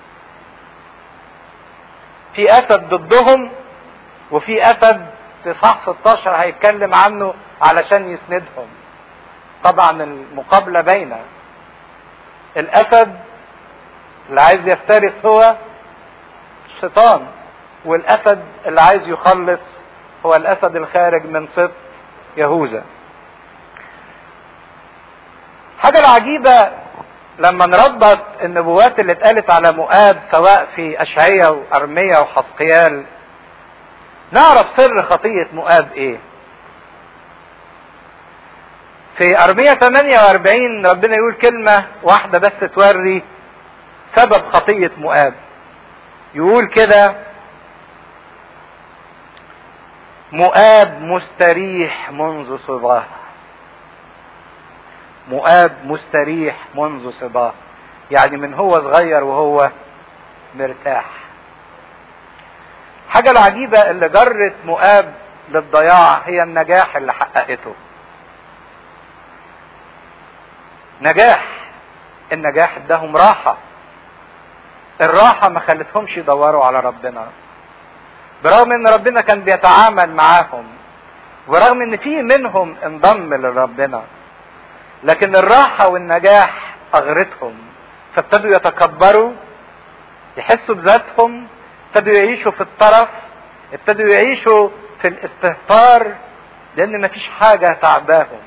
في اسد ضدهم وفي اسد في اصحاح 16 هيتكلم عنه علشان يسندهم طبعا المقابلة باينة الاسد اللي عايز يفترس هو الشيطان والاسد اللي عايز يخلص هو الاسد الخارج من سبط يهوذا حاجة العجيبة لما نربط النبوات اللي اتقالت على مؤاب سواء في أشعية وأرمية وحسقيال نعرف سر خطية مؤاب ايه في أرمية 48 ربنا يقول كلمة واحدة بس توري سبب خطية مؤاب يقول كده مؤاب مستريح منذ صباه مؤاب مستريح منذ صباه يعني من هو صغير وهو مرتاح حاجة العجيبة اللي جرت مؤاب للضياع هي النجاح اللي حققته نجاح النجاح اداهم راحة الراحة ما خلتهمش يدوروا على ربنا برغم ان ربنا كان بيتعامل معاهم ورغم ان في منهم انضم لربنا لكن الراحة والنجاح اغرتهم فابتدوا يتكبروا يحسوا بذاتهم ابتدوا يعيشوا في الطرف ابتدوا يعيشوا في الاستهتار لان مفيش حاجة تعباهم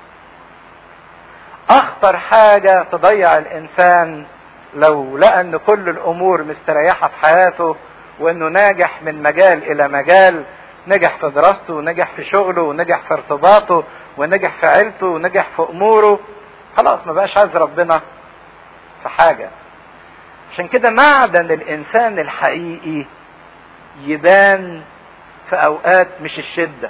اخطر حاجة تضيع الانسان لو لقى ان كل الامور مستريحة في حياته وانه ناجح من مجال الى مجال نجح في دراسته ونجح في شغله ونجح في ارتباطه ونجح في عيلته ونجح في اموره خلاص ما بقاش عايز ربنا في حاجة عشان كده معدن الانسان الحقيقي يبان في اوقات مش الشده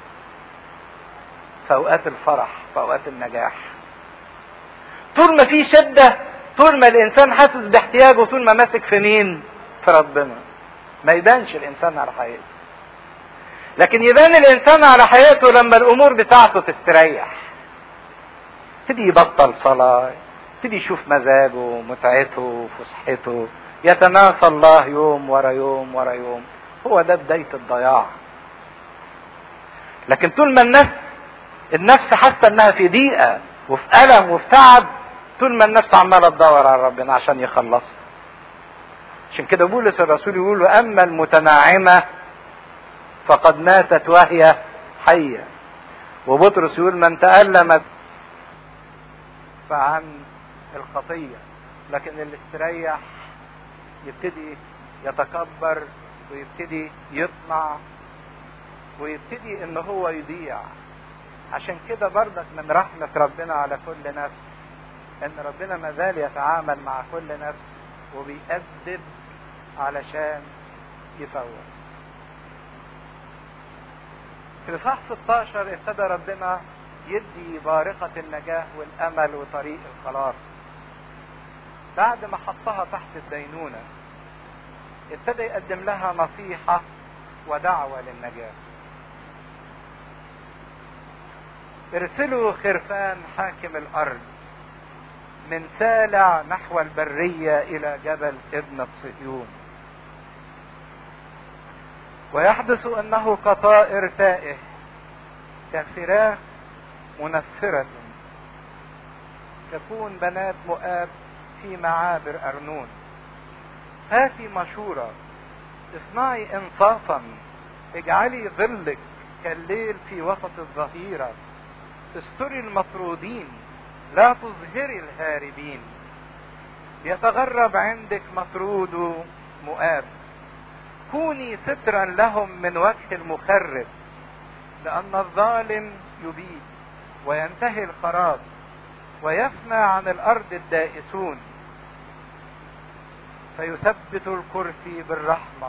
في اوقات الفرح في اوقات النجاح طول ما في شده طول ما الانسان حاسس باحتياجه طول ما ماسك في مين في ربنا ما يبانش الانسان على حقيقته لكن يبان الانسان على حياته لما الامور بتاعته تستريح يبتدي يبطل صلاة يبتدي يشوف مزاجه متعته فسحته يتناسى الله يوم ورا يوم ورا يوم هو ده بداية الضياع لكن طول ما النفس النفس حاسة انها في ضيقة وفي ألم وفي تعب طول ما النفس عمالة تدور على ربنا عشان يخلصها عشان كده بولس الرسول يقول أما المتناعمة فقد ماتت وهي حية وبطرس يقول من تألم عن الخطية لكن اللي استريح يبتدي يتكبر ويبتدي يطمع ويبتدي ان هو يضيع عشان كده برضك من رحمة ربنا على كل نفس ان ربنا ما زال يتعامل مع كل نفس وبيأدب علشان يفوت في اصحاح 16 ابتدى ربنا يدي بارقة النجاة والأمل وطريق الخلاص بعد ما حطها تحت الدينونة ابتدى يقدم لها نصيحة ودعوة للنجاة ارسلوا خرفان حاكم الأرض من سالع نحو البرية إلى جبل ابن صهيون ويحدث أنه كطائر تائه كفراخ منفرة تكون بنات مؤاب في معابر أرنون هاتي مشورة اصنعي انصافا اجعلي ظلك كالليل في وسط الظهيرة استري المطرودين لا تظهري الهاربين يتغرب عندك مطرود مؤاب كوني سترا لهم من وجه المخرب لأن الظالم يبيد وينتهي الخراب ويفنى عن الأرض الدائسون فيثبت الكرسي بالرحمة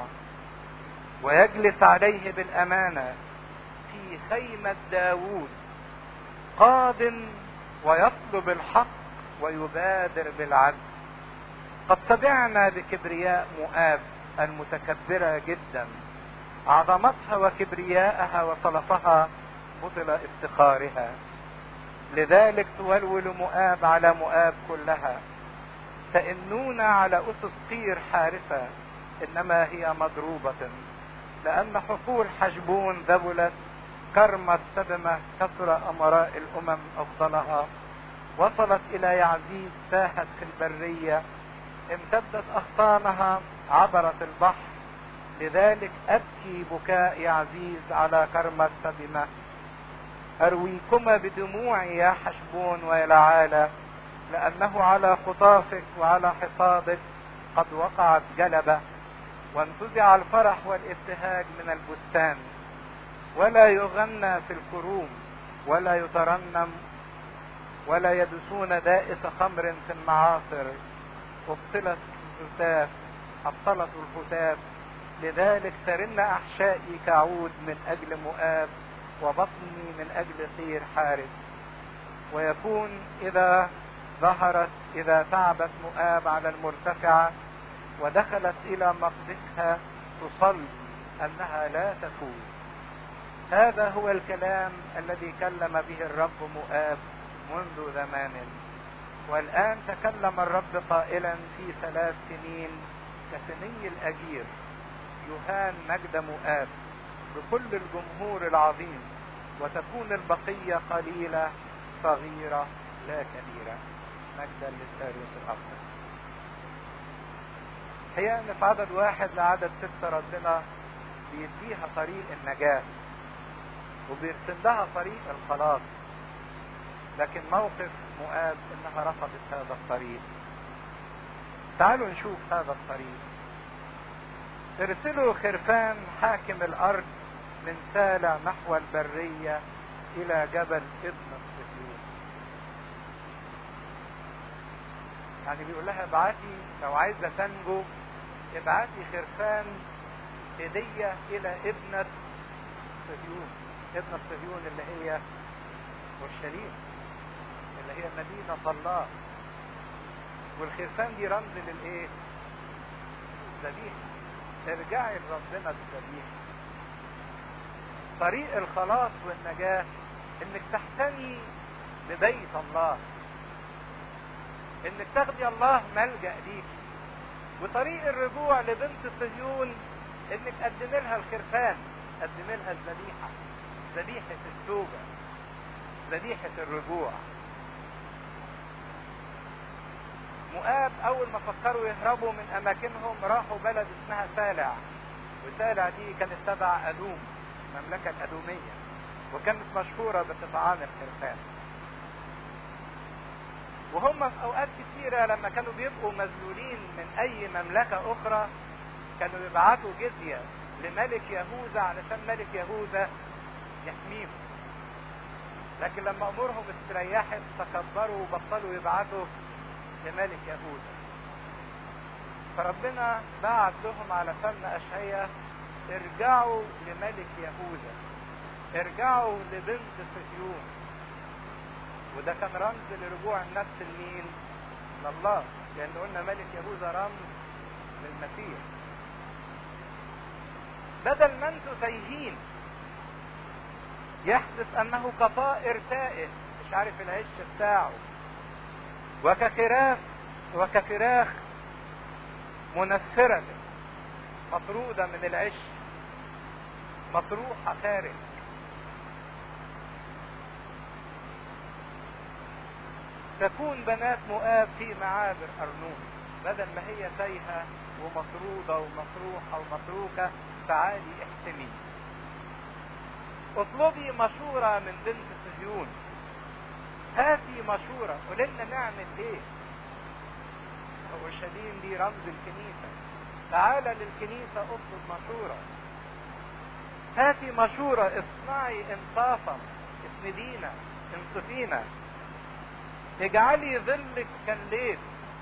ويجلس عليه بالأمانة في خيمة داوود قاض ويطلب الحق ويبادر بالعدل قد تبعنا بكبرياء مؤاب المتكبرة جدا عظمتها وكبرياءها وصلفها بطل افتخارها لذلك تولول مؤاب على مؤاب كلها تئنون على أسس قير حارسة إنما هي مضروبة لأن حقول حجبون ذبلت كرمت سدمة كثر أمراء الأمم أفضلها وصلت إلى يعزيز ساهت في البرية امتدت أغصانها عبرت البحر لذلك أبكي بكاء يعزيز على كرمة سدمة أرويكما بدموعي يا حشبون ويا لعالى لأنه على خطافك وعلى حصادك قد وقعت جلبة وانتزع الفرح والابتهاج من البستان ولا يغنى في الكروم ولا يترنم ولا يدسون دائس خمر في المعاصر ابطلت الهتاف ابطلت الهتاف لذلك ترن احشائي كعود من اجل مؤاب وبطني من اجل خير حارس ويكون اذا ظهرت اذا تعبت مؤاب على المرتفعه ودخلت الى مقدسها تصل انها لا تفوز هذا هو الكلام الذي كلم به الرب مؤاب منذ زمان والآن تكلم الرب قائلا في ثلاث سنين كسني الأجير يهان مجد مؤاب بكل الجمهور العظيم وتكون البقية قليلة صغيرة لا كبيرة مجدا للثالوث الأفضل هي أن في عدد واحد لعدد ستة ربنا بيديها طريق النجاة وبيرسم لها طريق الخلاص لكن موقف مؤاب انها رفضت هذا الطريق تعالوا نشوف هذا الطريق ارسلوا خرفان حاكم الارض من سالع نحو البرية الى جبل ابن الصهيون يعني بيقول لها ابعتي لو عايزة تنجو ابعتي خرفان هدية الى ابنة صهيون ابن صهيون اللي هي اورشليم اللي هي مدينة الله والخرفان دي رمز للايه الذبيحة ارجعي لربنا بالذبيحة طريق الخلاص والنجاة انك تحتمي ببيت الله انك تاخدي الله ملجأ ليك وطريق الرجوع لبنت صهيون انك تقدم لها الخرفان تقدم لها الذبيحة ذبيحة التوبة ذبيحة الرجوع مؤاب اول ما فكروا يهربوا من اماكنهم راحوا بلد اسمها سالع وسالع دي كانت تبع ادوم المملكة الادومية وكانت مشهورة بقطعان الخرفان وهم في اوقات كثيرة لما كانوا بيبقوا مذلولين من اي مملكة اخرى كانوا يبعتوا جزية لملك يهوذا علشان ملك يهوذا يحميهم لكن لما امورهم استريحت تكبروا وبطلوا يبعتوا لملك يهوذا فربنا بعت لهم على فم اشعياء ارجعوا لملك يهوذا ارجعوا لبنت صهيون وده كان رمز لرجوع النفس لمين؟ لله لان قلنا ملك يهوذا رمز للمسيح بدل ما انتوا تايهين يحدث انه كطائر تائه مش عارف العش بتاعه وكفراخ وكفراخ منفرة مطرودة من العش مطروحة خارج تكون بنات مؤاب في معابر أرنون بدل ما هي تايهة ومطرودة ومطروحة ومتروكة تعالي احتمي اطلبي مشورة من بنت صهيون هاتي مشورة قول لنا نعمل ايه اورشليم دي رمز الكنيسة تعالى للكنيسة اطلب مشورة هاتي مشورة اصنعي انصافا اسندينا انصفينا اجعلي ظلك كالليل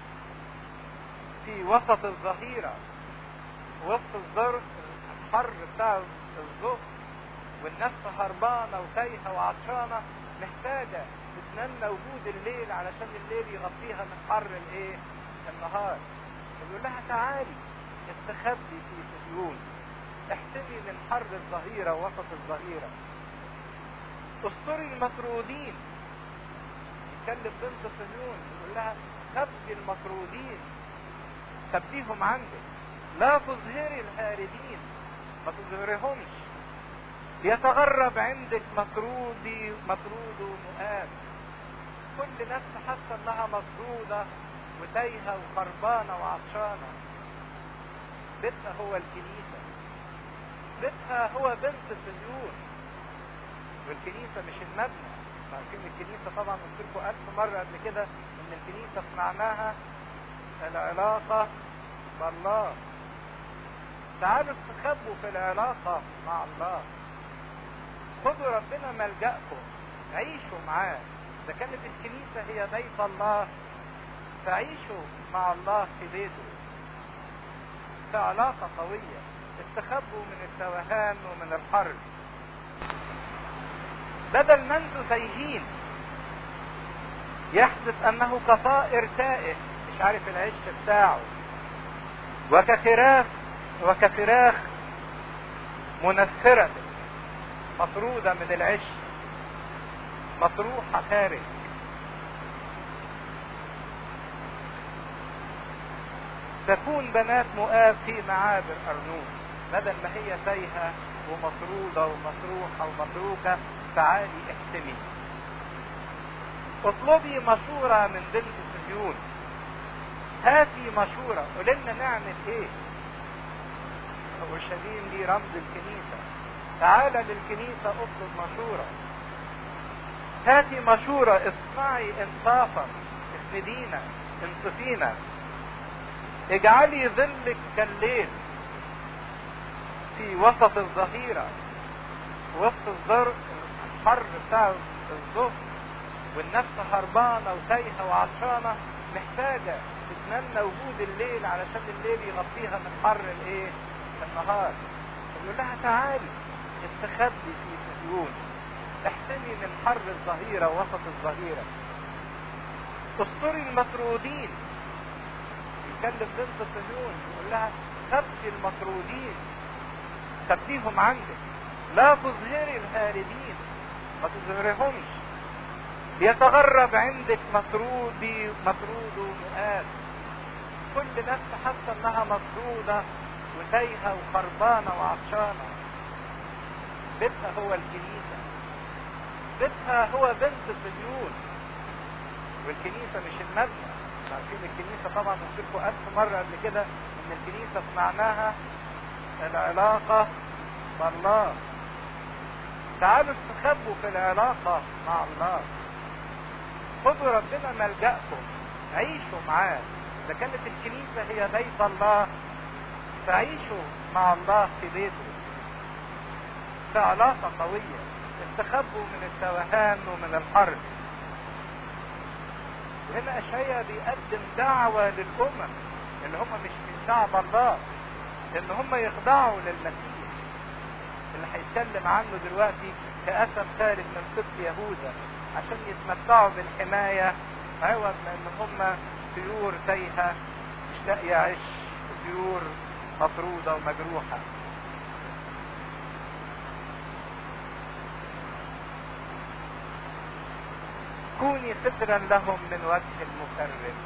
في وسط الظهيرة وسط الظرف الحر بتاع الظهر والنفس هربانة وتايهة وعطشانة محتاجة تتمنى وجود الليل علشان الليل يغطيها من حر الايه النهار يقول لها تعالي استخبي في صهيون احتمي من حر الظهيرة وسط الظهيرة استري المطرودين يكلم بنت صهيون يقول لها خبي المطرودين خبيهم عندك لا تظهري الهاردين ما تظهريهمش يتغرب عندك مطرودي مطرود مؤاب كل نفس حاسه انها مطروده وتايهه وخربانه وعطشانه بيتها هو الكنيسه بيتها هو بنت صهيون والكنيسه مش المبنى عارفين الكنيسه طبعا قلت لكم الف مره قبل كده ان الكنيسه معناها العلاقه بالله تعالوا تخبوا في العلاقه مع الله خدوا ربنا ملجأكم عيشوا معاه إذا كانت الكنيسة هي بيت الله فعيشوا مع الله في بيته في علاقة قوية استخبوا من التوهان ومن الحرب بدل ما انتوا تايهين يحدث انه كطائر تائه مش عارف العش بتاعه وكفراخ وكفراخ منفرة مطرودة من العش مطروحة خارج تكون بنات مؤاب في معابر أرنون بدل ما هي تايهة ومطرودة ومطروحة ومتروكة تعالي احتمي اطلبي مشورة من بنت صهيون هاتي مشورة قول لنا نعمل ايه اورشليم دي رمز الكنيسة تعالى للكنيسة اطلب مشورة هاتي مشورة اصنعي انصافا اسندينا انصفينا اجعلي ظلك كالليل في وسط الظهيرة وسط الظر الحر بتاع الظهر والنفس هربانة وتايهة وعطشانة محتاجة تتمنى وجود الليل علشان الليل يغطيها من حر الايه النهار يقول لها تعالي استخبي في صهيون احتمي من حر الظهيرة وسط الظهيرة استري المطرودين يكلم بنت صهيون يقول لها خبي المطرودين خبيهم عندك لا تظهري الهاربين ما تظهرهمش يتغرب عندك مطرودي مطرود ومؤاب كل نفس حاسه انها مطروده وتايهه وخربانه وعطشانه بيتها هو الكنيسه بيتها هو بنت صهيون والكنيسه مش المبنى عارفين الكنيسه طبعا قلت لكم الف مره قبل كده ان الكنيسه سمعناها العلاقه بالله تعالوا استخبوا في العلاقه مع الله خذوا ربنا ملجأكم عيشوا معاه إذا كانت الكنيسة هي بيت الله فعيشوا مع الله في بيته في علاقة قوية استخبوا من التوهان ومن الحرب وهنا أشعيا بيقدم دعوة للأمم اللي هم مش من شعب الله إن هم يخضعوا للمسيح اللي هيتكلم عنه دلوقتي كأسم خارج من سبط يهوذا عشان يتمتعوا بالحماية عوض ما ان هم طيور تايهة مش لاقية عش طيور مطرودة ومجروحة كوني سترا لهم من وجه المكرم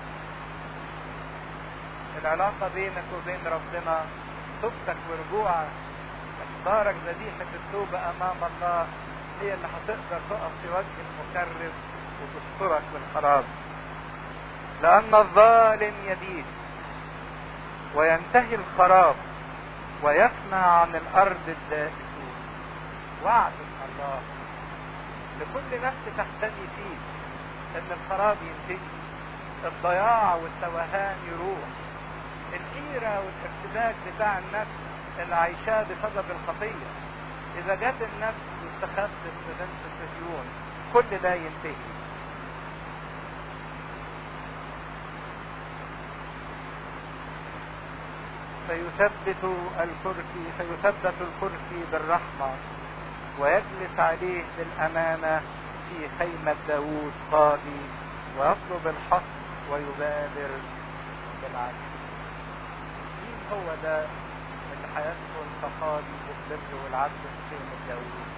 العلاقة بينك وبين ربنا توبتك ورجوعك احضارك ذبيحة التوبة امام الله هي اللي هتقدر تقف في وجه المكرم وتسترك بالخراب لأن الظالم يبيد وينتهي الخراب ويفنى عن الأرض الدائسون وعد من الله لكل نفس تحتمي فيه إن الخراب ينتهي الضياع والتوهان يروح الحيرة والارتباك بتاع النفس اللي عايشاه بسبب الخطية إذا جت النفس واستخبت في بنت صهيون كل ده ينتهي فيثبت الكرسي فيثبت الكرسي بالرحمة ويجلس عليه بالأمانة في خيمة داوود قاضي ويطلب الحق ويبادر بالعدل مين هو ده اللي هيدخل كقاضي بالبر والعدل في خيمة داوود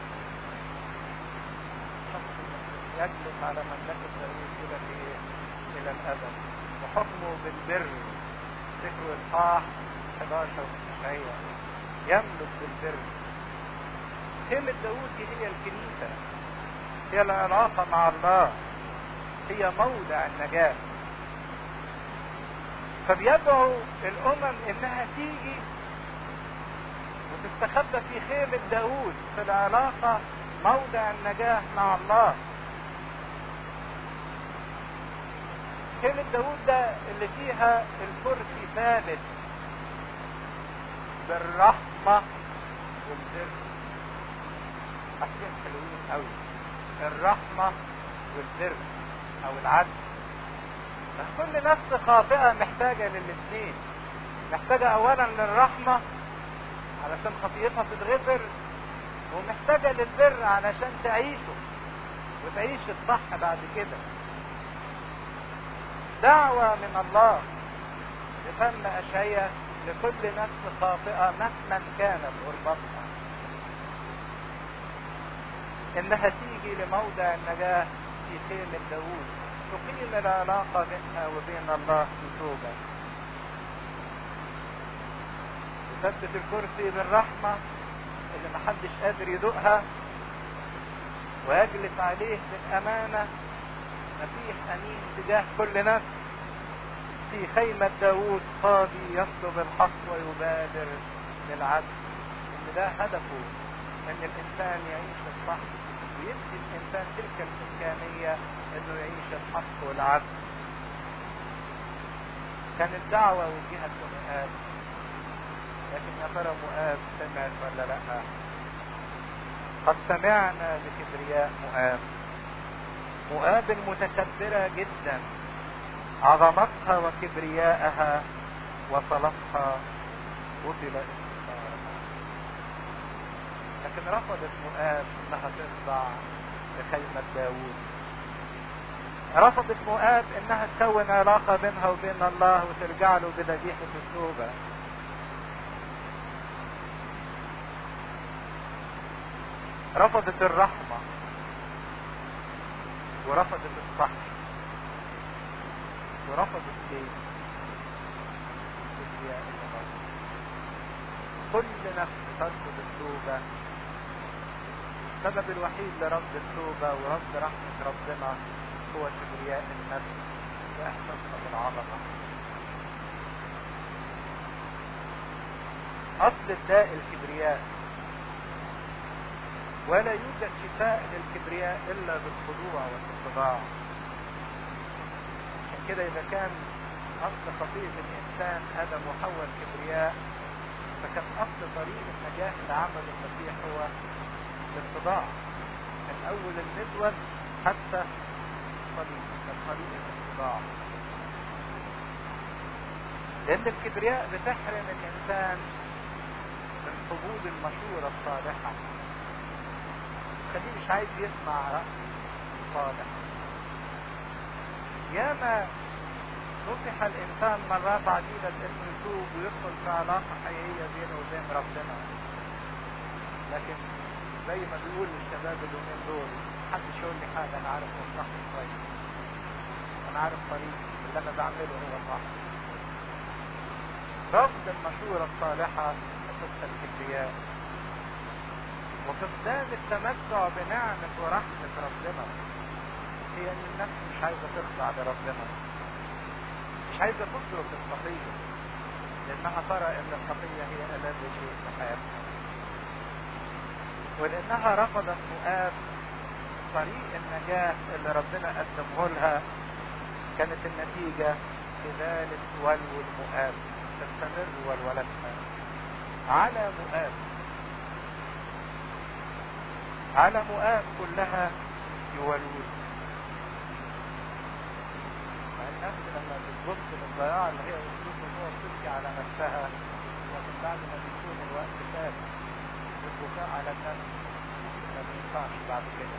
شخص يجلس على مملكة داوود إلى الإيه؟ إلى الأبد وحكمه بالبر ذكر الإصحاح 11 وتسعية يملك بالبر خيمة داوود دي هي الكنيسة هي العلاقة مع الله هي موضع النجاة فبيدعو الأمم إنها تيجي وتستخبى في خيمة داوود في العلاقة موضع النجاة مع الله خيمة داوود ده اللي فيها الكرسي ثابت بالرحمة والبر حاجتين حلوين قوي الرحمة والبر او العدل كل نفس خاطئة محتاجة للاثنين محتاجة اولا للرحمة علشان خطيئتها تتغفر ومحتاجة للبر علشان تعيشه وتعيش الصح بعد كده دعوة من الله لفم أشعية لكل نفس خاطئة مهما كانت غربتها إنها تيجي لموضع النجاة في خيمة داوود تقيم العلاقة بينها وبين الله في توبة يثبت الكرسي بالرحمة اللي محدش قادر يدوقها ويجلس عليه بالأمانة مسيح أمين تجاه كل نفس في خيمة داوود قاضي يطلب الحق ويبادر بالعدل إن ده هدفه إن الإنسان يعيش الصح ويدي الإنسان تلك الإمكانية إنه يعيش الحق والعدل كانت دعوة وجهت لمؤاب لكن يا ترى مؤاب سمعت ولا لا قد سمعنا بكبرياء مؤاب مؤاب المتكبرة جدا عظمتها وكبرياءها وصلتها قتل انتصارها لكن رفضت مؤاب انها تخضع لخيمة داوود رفضت مؤاب انها تكون علاقة بينها وبين الله وترجع له بذبيحة التوبة رفضت الرحمة ورفضت الصح ورفضت ايه الكبرياء كل نفس ترفض التوبة السبب الوحيد لرفض التوبة ورفض رحمة ربنا هو كبرياء النفس واحساسها بالعظمة اصل الداء الكبرياء ولا يوجد شفاء للكبرياء الا بالخضوع والاتباع عشان كده اذا كان اصل خطيئة الانسان ادم وحواء الكبرياء فكان اصل طريق النجاة اللي عمل المسيح هو الاتباع من اول المدود حتى الصليب كان طريق الاتباع لان الكبرياء بتحرم الانسان من قبول المشورة الصالحة خليه مش عايز يسمع رأي صالح ياما نصح الانسان مرات عديدة انه يتوب ويدخل في علاقة حقيقية بينه وبين ربنا لكن زي ما بيقول الشباب اليومين دول محدش يقول لي حاجة انا عارف مصلحتي كويس انا عارف طريقي اللي انا بعمله هو صح رفض المشورة الصالحة اساسها الكبرياء وفقدان التمتع بنعمة ورحمة ربنا هي ان النفس مش عايزة تخضع لربنا مش عايزة تترك الخطية لانها ترى ان الخطية هي ألذ شيء في حياتها ولانها رفضت مؤاب طريق النجاة اللي ربنا قدمه لها كانت النتيجة كذلك ولو المؤاب تستمر ولولتها على مؤاب على مؤاب كلها يولون مع النفس لما بتبص للضياع اللي هي وصلت هو بتبكي على نفسها لكن بعد ما بيكون الوقت فات البكاء على النفس ما بينفعش بعد كده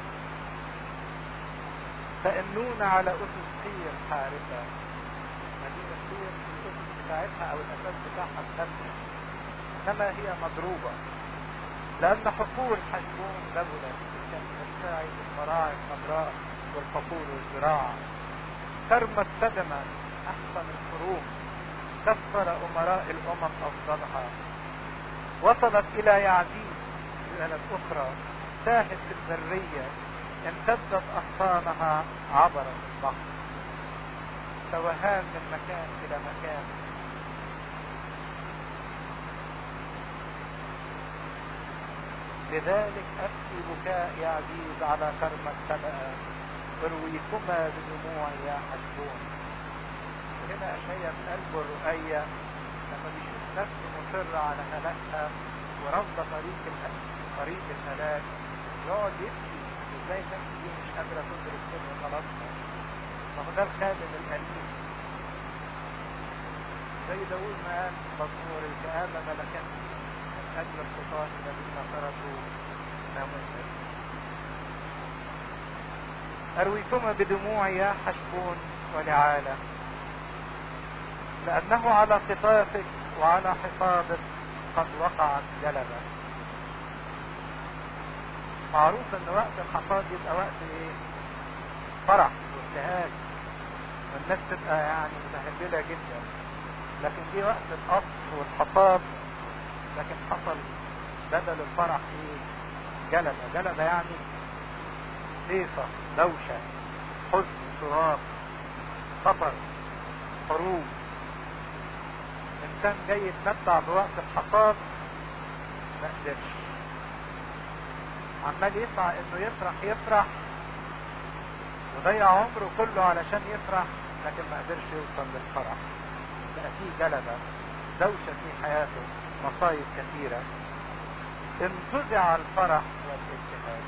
فإنون على أسس خير حارسة مدينة خير الأسس بتاعتها أو الأساس بتاعها ثابتة إنما هي مضروبة لأن حقول حجبون دولة كان تساعد المراعي الخضراء والحقول والزراعة كرم السدمة أحسن الحروب كسر أمراء الأمم أفضلها وصلت إلى يعديد بلد أخرى تاهت في البرية امتدت أغصانها عبر البحر توهان من مكان إلى مكان لذلك أبكي بكاء يا عزيز على كرم السماء ارويكما بدموع يا حسبون هنا أشياء من قلبه الرؤية لما بيشوف نفسه مصر على هلاكها ورفض طريق طريق الهلاك يقعد يبكي ازاي النفس دي مش قادرة تدرك كل غلطها ما هو ده الخادم الأليم زي داوود ما قال مزمور الكآبة ملكتني أجل الخطاة الذين خرجوا ناموسا أرويكما بدموع يا حشبون ولعالة لأنه على خطافك وعلى حفاظك قد وقعت جلبة معروف ان وقت الحصاد يبقى وقت ايه فرح وابتهاج والناس تبقى يعني متهللة جدا لكن دي وقت القصر والحصاد لكن حصل بدل الفرح ايه جلبة جلبة يعني هيصة دوشة حزن صراخ خطر حروب انسان جاي يتمتع بوقت الحصاد ما قدرش عمال يسعى انه يفرح يفرح وضيع عمره كله علشان يفرح لكن ما قدرش يوصل للفرح بقى فيه جلبة دوشة في حياته مصايب كثيرة انتزع الفرح والابتهاج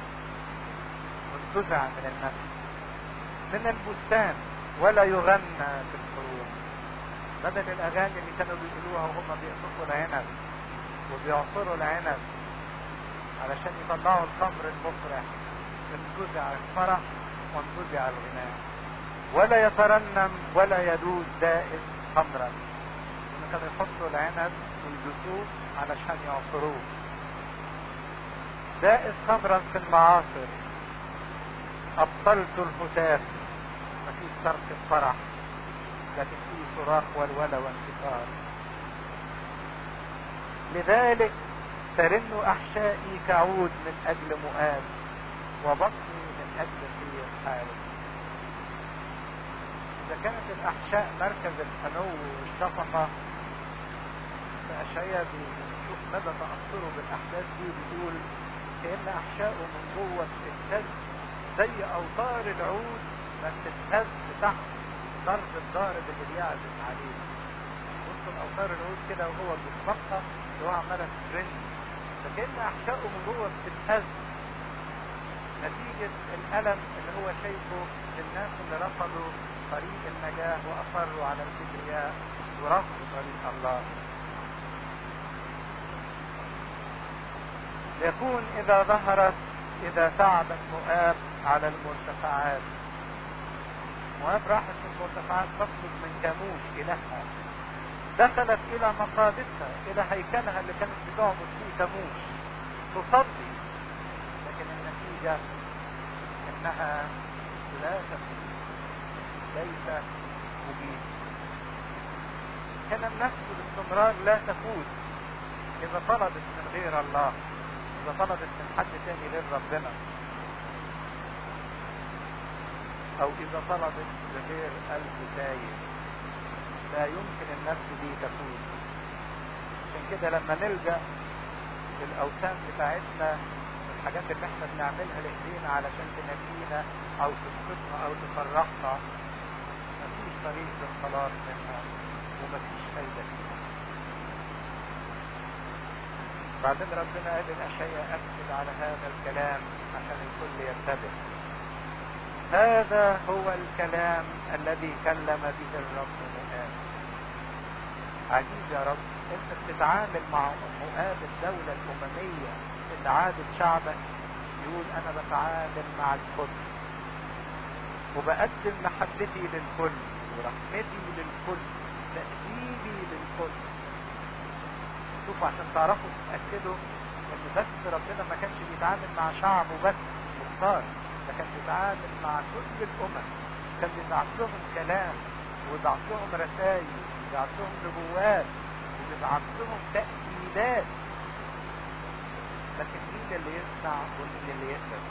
وانتزع من النفس من البستان ولا يغنى في الحروب بدل الاغاني اللي كانوا بيقولوها وهم بيقطفوا العنب وبيعصروا العنب علشان يطلعوا الخمر المفرح انتزع الفرح وانتزع الغناء ولا يترنم ولا يدوس دائس خمرا كانوا يحطوا العنب ويدوسوه علشان يعصروه دائس خمرا في المعاصر أبطلت الهتاف مفيش ترك الفرح لكن فيه صراخ والولى وانتصار لذلك ترن أحشائي كعود من أجل مؤاب وبطني من أجل خير حارب إذا كانت الأحشاء مركز الحنو والشفقة فأشعيا بيشوف مدى تأثره بالأحداث دي بيقول كأن أحشائه من جوه بتهتز زي أوتار العود ما بتتهز تحت ضرب الضارب اللي بيعزف عليه بص الأوتار العود كده وهو بيتبقى وهو عمالة ترن فكأن أحشائه من جوه بتتهز نتيجة الألم اللي هو شايفه للناس اللي رفضوا طريق النجاة وأصروا على الكبرياء ورفضوا طريق الله يكون إذا ظهرت إذا تعبت مؤاب على المرتفعات مؤاب راحت المرتفعات تطلب من كاموش إلهها دخلت إلى مقادسها إلى هيكلها اللي كانت بتعبد فيه كاموش تصلي لكن النتيجة إنها لا تفوز ليس مجيب كان النفس باستمرار لا تفوز إذا طلبت من غير الله إذا طلبت من حد تاني غير ربنا أو إذا طلبت بغير قلب تايب لا يمكن النفس دي تفوز عشان كده لما نلجأ للأوثان بتاعتنا الحاجات اللي احنا بنعملها لإيدينا علشان تنجينا أو تسقطنا أو تفرحنا مفيش طريق للخلاص منها ومفيش فايدة فيها بعدين ربنا قال الأشياء أكد على هذا الكلام عشان الكل ينتبه هذا هو الكلام الذي كلم به الرب مؤاب عجيب يا رب انت بتتعامل مع مؤاب الدولة الأممية اللي عادت شعبك يقول أنا بتعامل مع الكل وبقدم محبتي للكل ورحمتي للكل تأديبي للكل شوفوا عشان تعرفوا تتأكدوا ان بس ربنا ما كانش بيتعامل مع شعبه بس مختار ده كان بيتعامل مع كل الامم كان بيبعت لهم كلام ويبعت لهم رسائل ويبعت لهم نبوات ويبعت لهم تأكيدات لكن مين اللي يسمع ومين اللي يقبل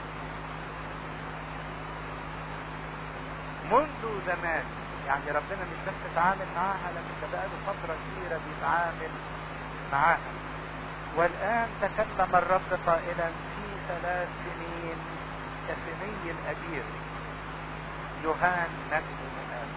منذ زمان يعني ربنا مش بس اتعامل معاها لكن ده بقاله فترة كبيرة بيتعامل معاها والآن تكلم الرب قائلا في ثلاث سنين كسني الأجير يهان نجم مؤاب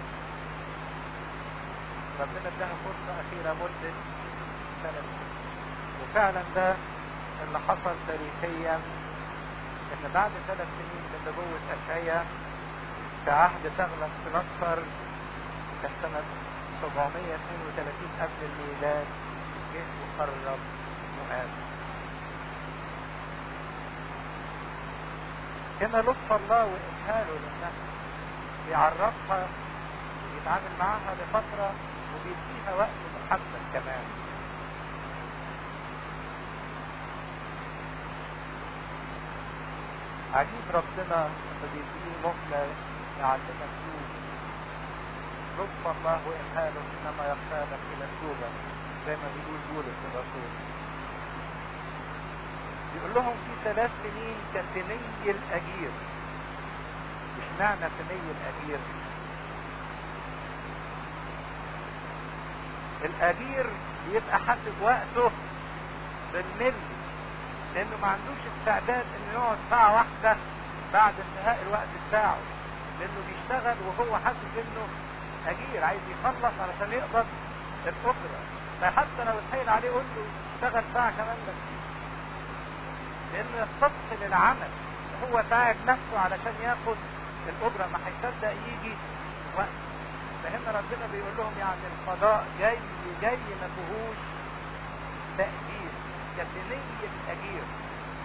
ربنا اداها فرصة أخيرة مدة ثلاث سنين وفعلا ده اللي حصل تاريخيا ان بعد ثلاث سنين من نبوة أشعيا في عهد تغلب سنصر كان سنة 732 قبل الميلاد جه وقرب مؤاب هنا لطف الله وإمهاله للنفس بيعرفها وبيتعامل معاها لفترة وبيديها وقت محدد كمان عجيب ربنا لما بيديني مهلة يعلمك توب لطف الله وإمهاله إنما يقتادك إلى التوبة زي ما بيقول بولس الرسول بيقول لهم في ثلاث سنين كسني الأجير مش معنى سني الأجير الأجير بيبقى حاسب وقته بالملي لأنه ما عندوش استعداد إنه يقعد ساعة واحدة بعد انتهاء الوقت بتاعه لأنه بيشتغل وهو حاسس إنه أجير عايز يخلص علشان يقبض الأجرة فحتى لو اتحايل عليه قول له اشتغل ساعة كمان بس لأنه يستبطل العمل هو تعب نفسه علشان ياخد الأجرة ما هيصدق يجي وقت فهنا ربنا بيقول لهم يعني القضاء جاي جاي ما فيهوش تأجير كسنية أجير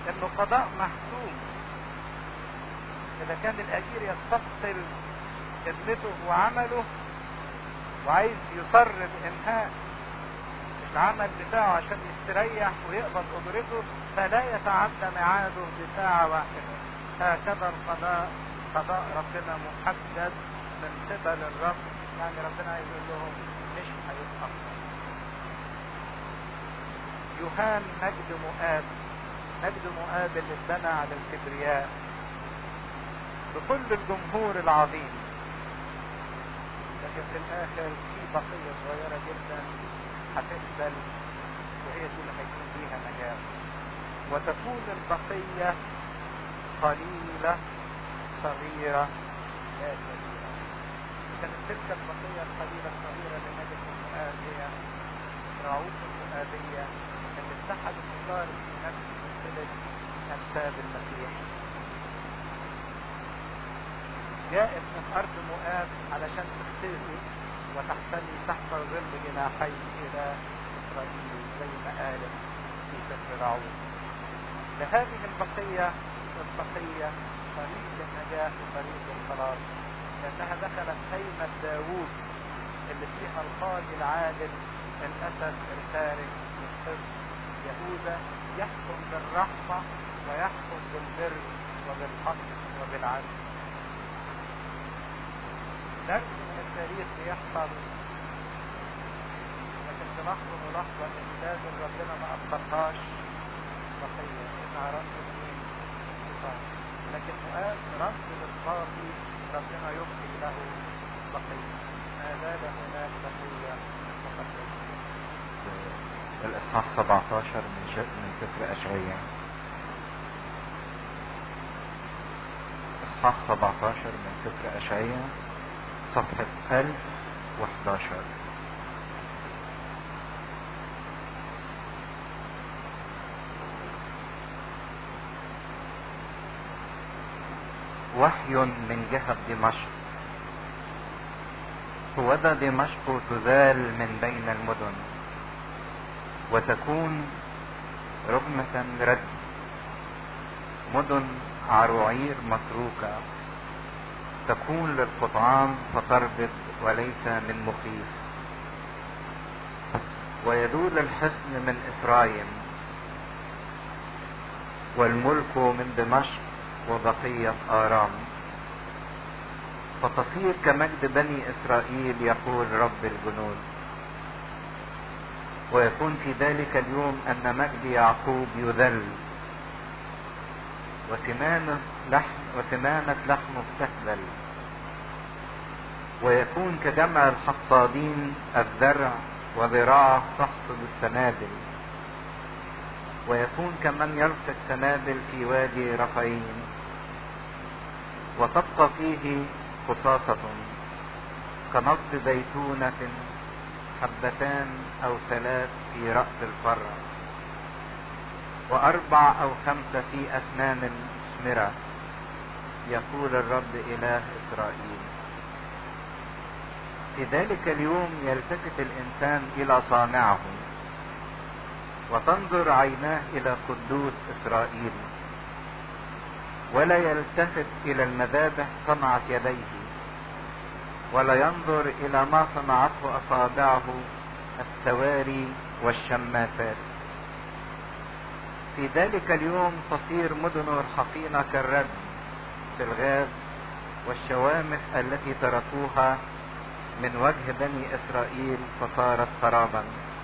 انه قضاء محسوم اذا كان الاجير يستبطل خدمته وعمله وعايز يصر بانهاء العمل بتاعه عشان يستريح ويقبض اجرته فلا يتعدى ميعاده بساعة واحدة هكذا القضاء قضاء ربنا محدد من قبل الرب يعني ربنا عايز يقول لهم مش هيتأخر يهان مجد مؤاب مجد مؤاب اللي اتبنى على الكبرياء بكل الجمهور العظيم لكن في الاخر في بقية صغيرة جدا هتقبل وهي دي اللي هيكون فيها نجاة وتكون البقية قليلة صغيرة لا كبيرة كانت تلك البقية القليلة الصغيرة لنجد المؤاب هي رعوف المؤابية اللي اتحدت وصارت في نفس سلسلة أنساب المسيح جاءت من أرض مؤاب علشان تختفي وتحتمي تحت ظل جناحيه إلى إسرائيل زي ما قالت في سفر رعوف لهذه البقية البقية طريق النجاة وطريق الخلاص لأنها دخلت خيمة داوود اللي فيها القاضي العادل الأسد الخارج من حزب يهوذا يحكم بالرحمة ويحكم بالبر وبالحق وبالعدل درس من التاريخ بيحصل لكن تلاحظوا ملاحظة ان لازم ربنا ما أبطلهاش بقية انها رمز مين؟ لكن مؤاب رمز للقاضي ربنا يبقي له بقية ما زال هناك بقية مقدسة الإصحاح 17 من ش... من سفر أشعياء إصحاح 17 من سفر أشعياء صفحة 1011 وحي من جهة دمشق هوذا دمشق تزال من بين المدن وتكون رغمة رد مدن عروعير متروكة تكون للقطعان فتربط وليس من مخيف ويدور الحصن من إفرايم والملك من دمشق وبقية آرام فتصير كمجد بني إسرائيل يقول رب الجنود ويكون في ذلك اليوم أن مجد يعقوب يذل وسمانه لحم وسمانة لحمه تهبل ويكون كجمع الحصادين الزرع وذراعه تحصد السنابل ويكون كمن يلقي السنابل في وادي رفعين وتبقى فيه قصاصة كنقض زيتونة حبتان او ثلاث في رأس الفرع واربع او خمسة في اسنان مثمرة يقول الرب اله اسرائيل في ذلك اليوم يلتفت الانسان الى صانعه وتنظر عيناه الى قدوس اسرائيل ولا يلتفت الى المذابح صنعت يديه ولا ينظر الى ما صنعته اصابعه السواري والشماسات في ذلك اليوم تصير مدن الحصينة كالرد في الغاز والشوامخ التي تركوها من وجه بني اسرائيل فصارت خرابا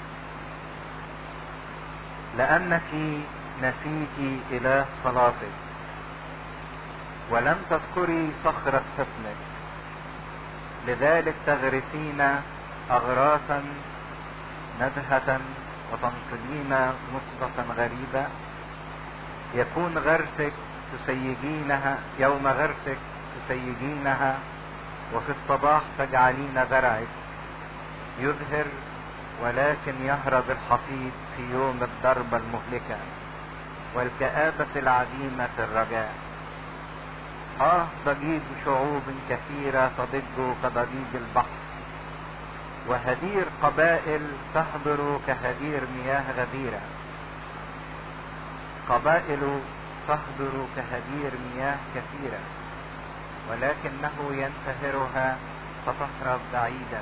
لانك نسيت اله خلاصك ولم تذكري صخرة حصنك لذلك تغرسين اغراسا ندهة وتنقلين نصبة غريبة يكون غرسك تسيجينها يوم غرسك تسيجينها وفي الصباح تجعلين زرعك يزهر ولكن يهرب الحصيد في يوم الضربة المهلكة والكآبة العديمة الرجاء آه ضجيج شعوب كثيرة تضج كضجيج البحر وهدير قبائل تهدر كهدير مياه غديرة قبائل تصهدر كهدير مياه كثيرة ولكنه ينتهرها فتهرب بعيدا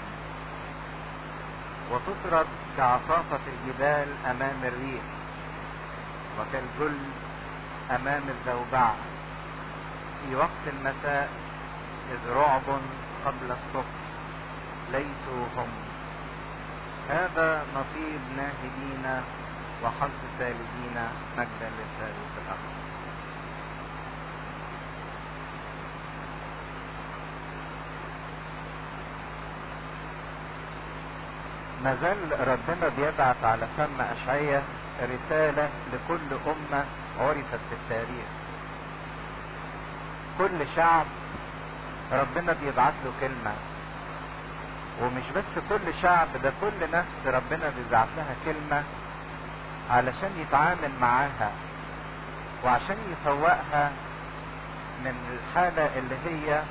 وتطرد كعصافة الجبال أمام الريح وكالجل أمام الزوبعة في وقت المساء إذ رعب قبل الصبح ليسوا هم هذا نصيب ناهدين وحظ سالدين مجدا للثالوث الأخر ما زال ربنا بيبعث على فم أشعية رسالة لكل أمة عرفت في التاريخ كل شعب ربنا بيبعت له كلمة ومش بس كل شعب ده كل نفس ربنا بيبعت لها كلمة علشان يتعامل معاها وعشان يفوقها من الحالة اللي هي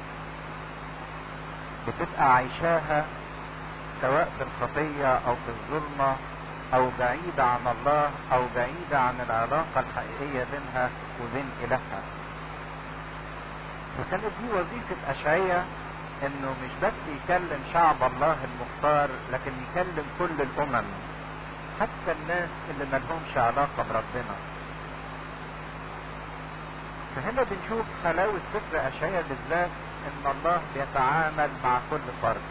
بتبقى عايشاها سواء في الخطية او في الظلمة او بعيدة عن الله او بعيدة عن العلاقة الحقيقية بينها وبين الهها فكانت دي وظيفة اشعية انه مش بس يكلم شعب الله المختار لكن يكلم كل الامم حتى الناس اللي ملهمش علاقة بربنا فهنا بنشوف حلاوة سفر اشعية بالذات ان الله بيتعامل مع كل فرد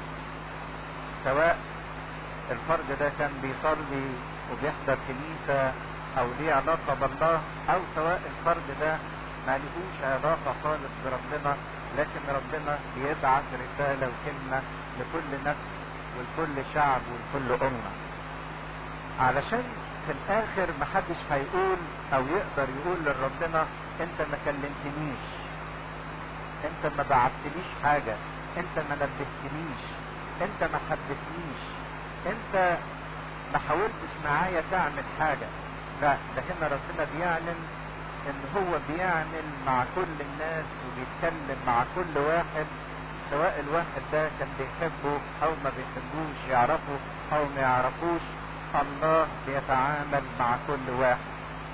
سواء الفرد ده كان بيصلي وبيحضر كنيسة او ليه علاقة بالله او سواء الفرد ده ما لهوش علاقة خالص بربنا لكن ربنا بيبعث رسالة وكلمة لكل نفس ولكل شعب ولكل أمة علشان في الآخر محدش هيقول أو يقدر يقول لربنا أنت ما كلمتنيش أنت ما بعتليش حاجة أنت ما نبهتنيش أنت ما حبتنيش أنت ما حاولتش معايا تعمل حاجة لا ده هنا ربنا بيعلن ان هو بيعمل مع كل الناس وبيتكلم مع كل واحد سواء الواحد ده كان بيحبه او ما بيحبوش يعرفه او ما يعرفوش الله بيتعامل مع كل واحد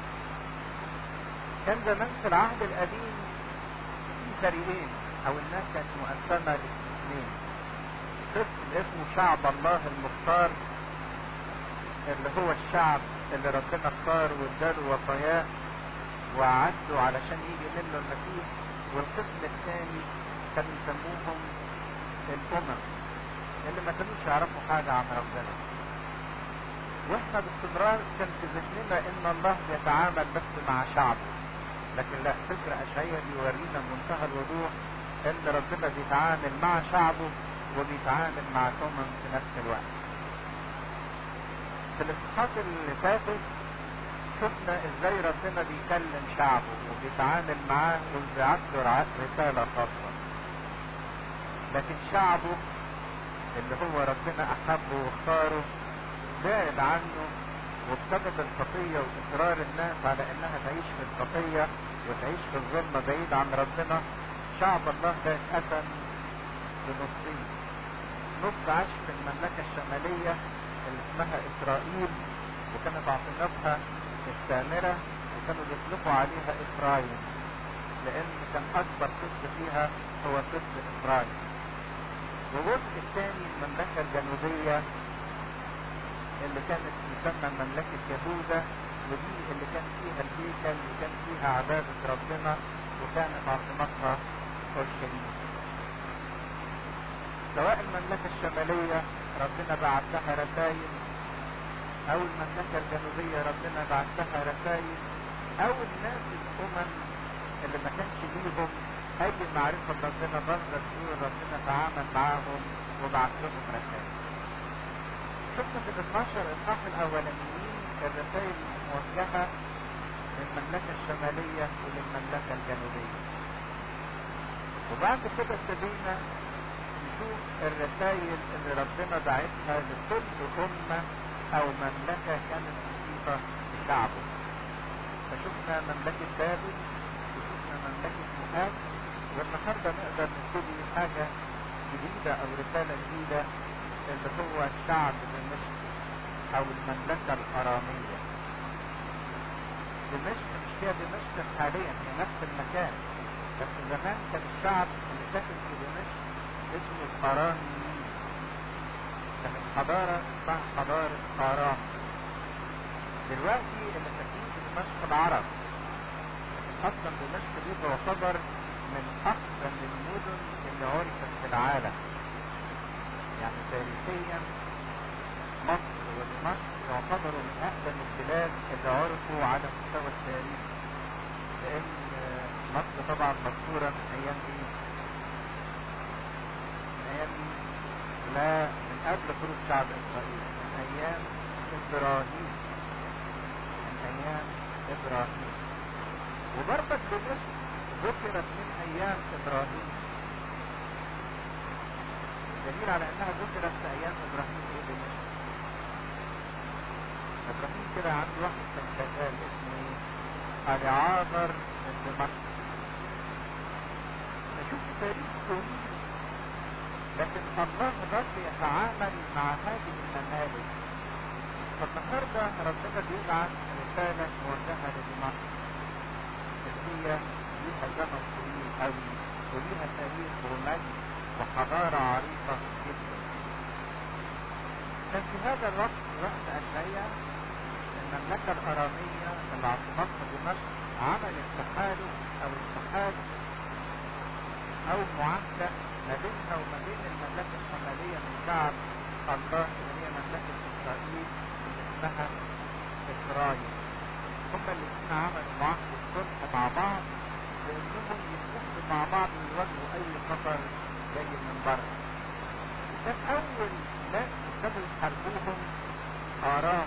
كان زمان في العهد القديم في فريقين او الناس كانت مقسمه لقسمين قسم اسمه شعب الله المختار اللي هو الشعب اللي ربنا اختار واداله وصاياه وعدوا علشان يجي منه المسيح والقسم الثاني كانوا يسموهم الامم اللي ما كانوش يعرفوا حاجة عن ربنا واحنا باستمرار كان في ذهننا ان الله بيتعامل بس مع شعبه لكن لا فكر اشعياء بيورينا بمنتهى الوضوح ان ربنا بيتعامل مع شعبه وبيتعامل مع الامم في نفس الوقت في الاصحاحات اللي فاتت شفنا ازاي ربنا بيكلم شعبه وبيتعامل معاه وبيبعت له رسالة خاصة لكن شعبه اللي هو ربنا احبه واختاره بعد عنه وبسبب الخطية واصرار الناس على انها تعيش في الخطية وتعيش في الظلمة بعيد عن ربنا شعب الله ده اتقسم لنصين نص عاش في المملكة الشمالية اللي اسمها اسرائيل وكانت عاصمتها السامرة وكانوا بيطلقوا عليها إفرايم لأن كان أكبر قسط فيها هو قسط إفرايم والجزء الثاني المملكة الجنوبية اللي كانت تسمى مملكة يهوذا ودي اللي كان فيها الهيكل وكان فيها عبادة ربنا وكانت عاصمتها أورشليم سواء المملكة الشمالية ربنا بعت لها رسائل او المملكة الجنوبية ربنا بعت لها رسائل او الناس الامم اللي ما كانش ليهم اي معرفة بربنا برضه تقول ربنا تعامل معاهم وبعت لهم رسائل شفنا في ال 12 اصحاح الاولانيين الرسائل الموجهة للمملكة الشمالية وللمملكة الجنوبية وبعد كده ابتدينا نشوف الرسائل اللي ربنا بعتها لكل أمة او مملكة كانت مضيفة لشعبه فشفنا مملكة بابل وشفنا مملكة مؤاب والنهاردة نقدر نبتدي حاجة جديدة او رسالة جديدة اللي هو الشعب دمشق او المملكة الارامية دمشق مش هي دمشق حاليا هي نفس المكان بس زمان كان الشعب اللي ساكن في دمشق اسمه الحرانيين كانت حضارة اسمها حضارة حرام دلوقتي اللي ساكنين في دمشق العرب اصلا دمشق دي تعتبر من اقدم المدن اللي عرفت في العالم يعني تاريخيا مصر ودمشق يعتبروا من اقدم البلاد اللي عرفوا على مستوى التاريخ لان مصر طبعا مذكورة من ايام ايه من ايام لا من قبل خروج شعب اسرائيل من ايام ابراهيم من ايام ابراهيم وبرضك دمشق ذكرت من ايام ابراهيم الدليل على انها ذكرت في ايام ابراهيم ايه دمشق ابراهيم كده عنده واحد كان شغال اسمه ايه اليعازر من دمشق نشوف تاريخ طويل لكن الله رب يتعامل مع هذه الممالك فالنهارده ربنا بيبعت رسالة موجهة لدمشق اللي هي ليها زمن طويل قوي وليها تاريخ ومجد وحضارة عريقة جدا كان في هذا الوقت وقت أشعية المملكة الأرامية اللي عاصمتها دمشق عملت تحالف أو اتحاد أو معاهدة ما بينها وما بين المملكة الشمالية من شعب الله اللي هي مملكة إسرائيل اللي اسمها إسرائيل هما الاثنين عملوا معاهدة صلح مع بعض لأنهم يتفقوا مع بعض يواجهوا أي خطر جاي من بره وكان أول ناس ابتدوا يحاربوهم آرام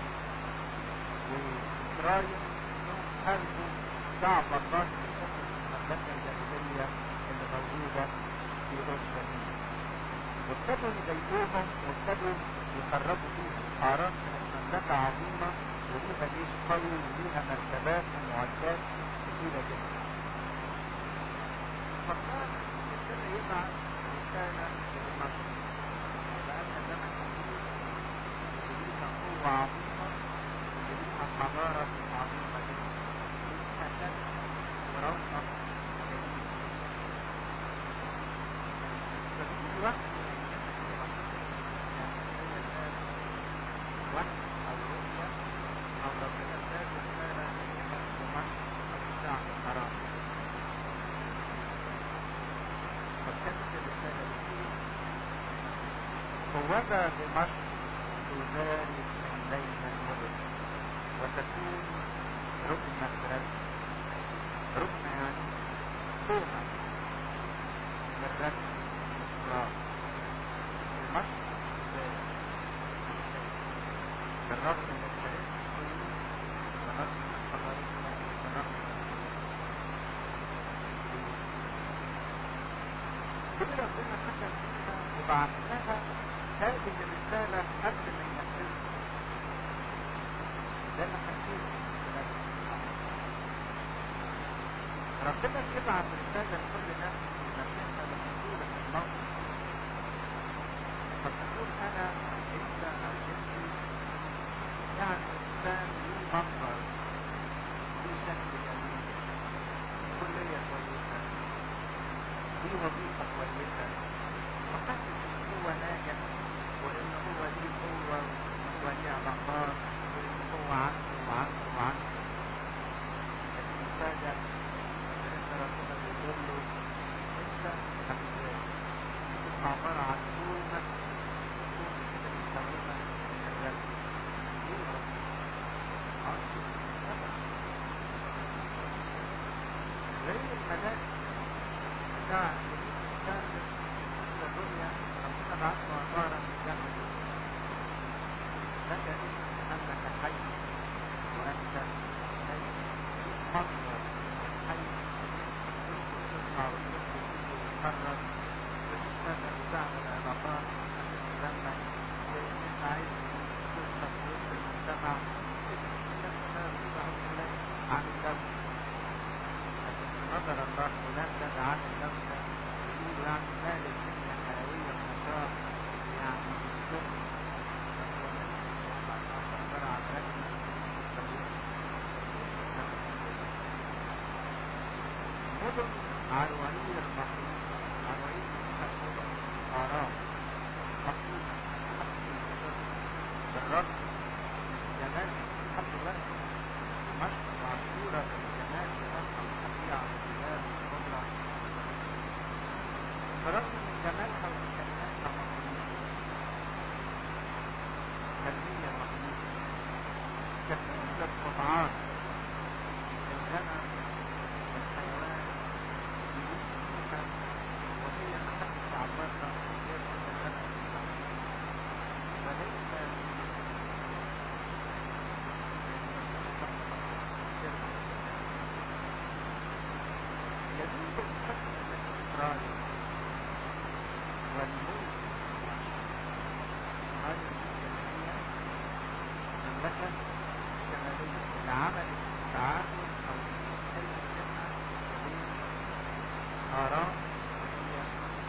وإسرائيل إنهم حاربوا شعب الله في المملكة الجاهلية اللي موجودة في أورشليم وابتدوا يضايقوهم وابتدوا يخربوا فيهم آرام كانت مملكة عظيمة وليها جيش قوي وليها مركبات ومعدات كثيرة جدا فكان ابتدى يبعث رسالة لمصر لأن زمن كبير وليها قوة عظيمة وليها حضارة عظيمة جدا وليها شمس ورونق جديد ففي وقت وقت أو رؤية أو ربنا اداك رسالة لمصر أو الشعب الحرام فكانت الرسالة الأولى قوة دمشق تزال من بين المدن وتكون ركن رد ركن يعني قومة من رد إسراء دمشق تزال بالرغم من التاريخ بالرغم من حضارتنا بالرغم من كل ربنا حكم فيها وبعت لها هذه الرسالة قبل ما ينفذها ده اللي حكيت ربنا بيبعت رسالة لكل نفس نفسها لموجودة في الموقف فتقول أنا أنت أو أنت يعني إنسان ليه منظر ليه شكل جميل كلية كويسة دي وظيفة كويسة وحاسس ان هو ناجح وان هو ليه قوة وان هو ليه علاقات وان هو عنده وعنده وعنده لكن مفاجأ ان ربنا بيقول له انت هتبقى عبارة عن كومة كومة كده مستخدمة من الرد ليه يا رب؟ زي الملاك بتاع الثالث الدنيا ربنا بعثه عبارة من جهل لك أنك حي وأنت حي منظر حي تسمع وتبكي وتتحرك وتشتغل وتعمل علاقات لما انت عايز تسلك وسط المجتمع عن الدولة نظر الله ونفذ عن الدولة يقول يعني مالك دنيا حيوية ونشاط يعني الشغل عبارة عن رجل المخلوق عن رئيس المخلوق آرام مخلوق بالرغم من جمال الحمد لله مشهد معصورة بالجمال بنفسها الطبيعة والجلال والقدرة بالرغم من جمالها وإمكانياتها مخلوق كمية مخلوق كثير القطعات الغنم والحيوان بجسمها وهي أحد تعبرنا غير أن الغنم وليس يزيد الحكم الإسرائيلي والملك هذه الجمهورية مملكة شمالية لعمل التعاون أو حلم الجنة بين آرام وهي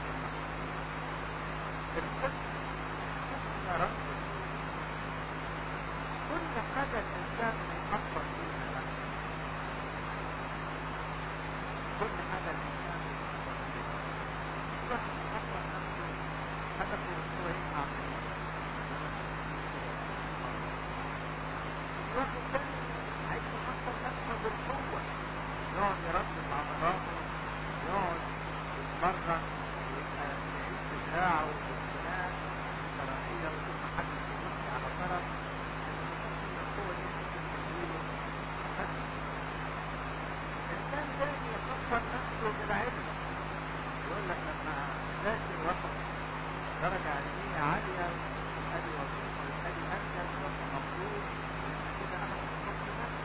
القدس هي رمز كل حاجة الإنسان يفكر فيها له كل حاجة الإنسان يفكر فيها الواحد يفكر نفسه هدفه هو يسمع منه الواحد تاني عايز يفكر نفسه بالقوة يقعد يربي عضلاته يقعد يتمرن ويبقى يعيش بدراعه وبالسنان الصراحية ويشوف محدش يمشي على طرف القوة دي ممكن تجيله بس إنسان تاني يفكر نفسه بالعلم يقول لك لما ذاكر واخد درجة علمية عالية أدي وظيفة وأدي مركز وأبقى مبسوط يبقى كده أنا مبسوط بنفسي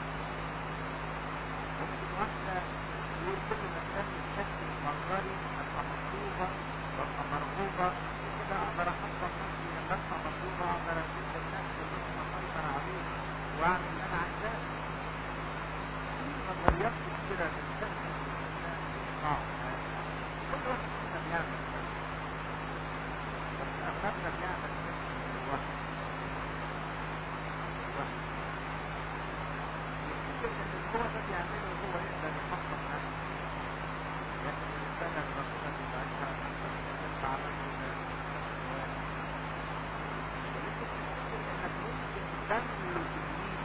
ممكن واحدة يقول كل ما كان الشكل المنظري أبقى مطلوبة وأبقى مرغوبة كده أقدر أحضر نفسي لما أبقى مطلوبة أقدر أجيب لنفسي باسم أسيطر عليه وأعمل اللي أنا عايزاه لما بيركز كده الإنسان الإنسان صعب كل واحد فينا بيعمل كده بس أغلبنا بيعمل كده لوحده لوحده يفتكر ان اللي هو ده بيعمله هو يقدر يحقق نفسه لكن الرسالة اللي ربنا بيبعتها انت عملته ده ولكن تفتكر انك ممكن تملك الدين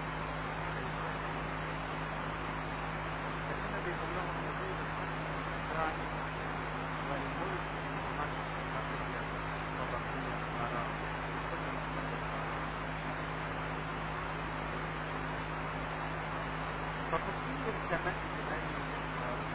ربنا بيقول لهم يزيد الحكم الاسرائيلي والملك مصر بقية وبقية آراء كل مختلف فتصير كمجد بني إسرائيل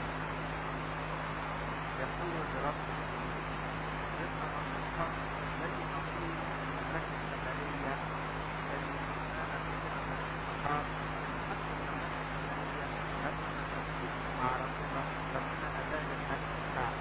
يقول لرب رزقا من الحق الذي نصيب المملكة الشمالية التي كانت بنعمة الأصحاب حتى المملكة الشمالية لما تسجد مع ربنا ربنا أداء المجد بتاعه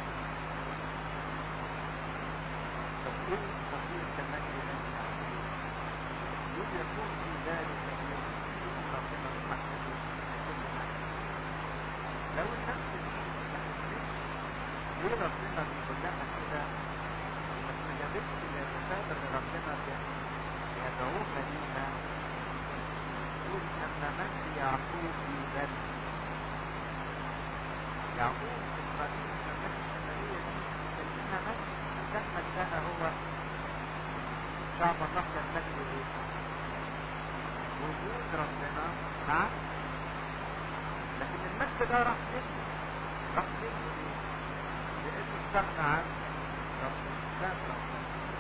تصير تصير كمجد بني إسرائيل يجب يكون في ذلك اليوم ربنا يحدد كل حاجة لو النفس دي ما حسيتش ليه ربنا بيقول لها كده ما استجابتش للرسالة اللي ربنا بيدعوها ليها يقول أن مجد يعقوب في ذلك يعقوب إسرائيل المملكة الشمالية دي كلمة مجد كان مجدها هو شعب الله كان مجده ايه؟ وجود ربنا معاه لكن المجد ده راح منه راح منه ليه؟ لانه استغنى عن ربنا كان ربنا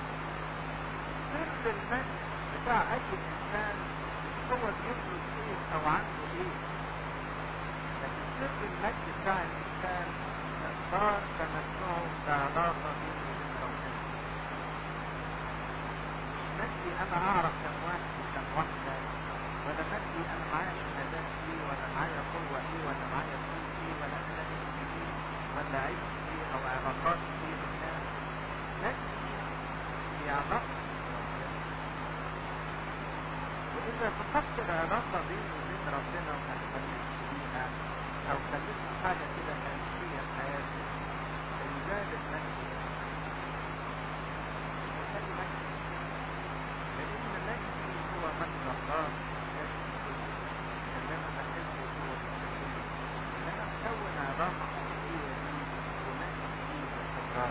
سر المجد بتاع اي انسان مش هو بيملك ايه او عنده ايه لكن سر المجد بتاع الانسان اختار تمتعه بعلاقه بينه وبين ربنا مجدي انا اعرف كم واحد وكم واحده ولا مجدي انا معايا شهادات ايه ولا معايا قوة ايه ولا معايا فلوس ايه ولا انا اسمي ايه ولا عيش ايه او علاقات ايه بالناس مجدي هي علاقة واذا فقدت العلاقة بيني وبين ربنا وما اهتمتش بيها او خليتها حاجة كده تاريخية في حياتي فيزال المجد وخلي مجد لان مجدي هو مجد الله ان انا بحبه هو بيحبني ان انا اكون علاقه حقيقيه بيه الأبرار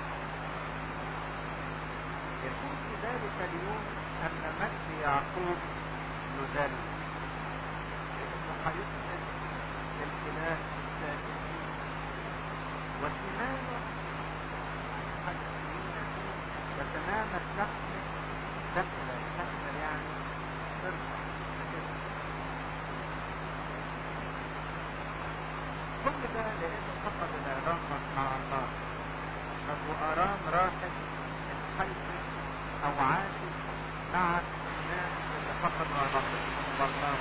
يكون في ذلك اليوم أن مجد يعقوب يذل لأنه هيسلم الإله الساكنين وسنانه وتمامت لحمه تكمل تكمل يعني ترفع كل ده لأنه فقد العلاقة مع الله طب وأرام راحت الحيث أو عاشت مع الناس اللي فقدوا علاقتهم بالله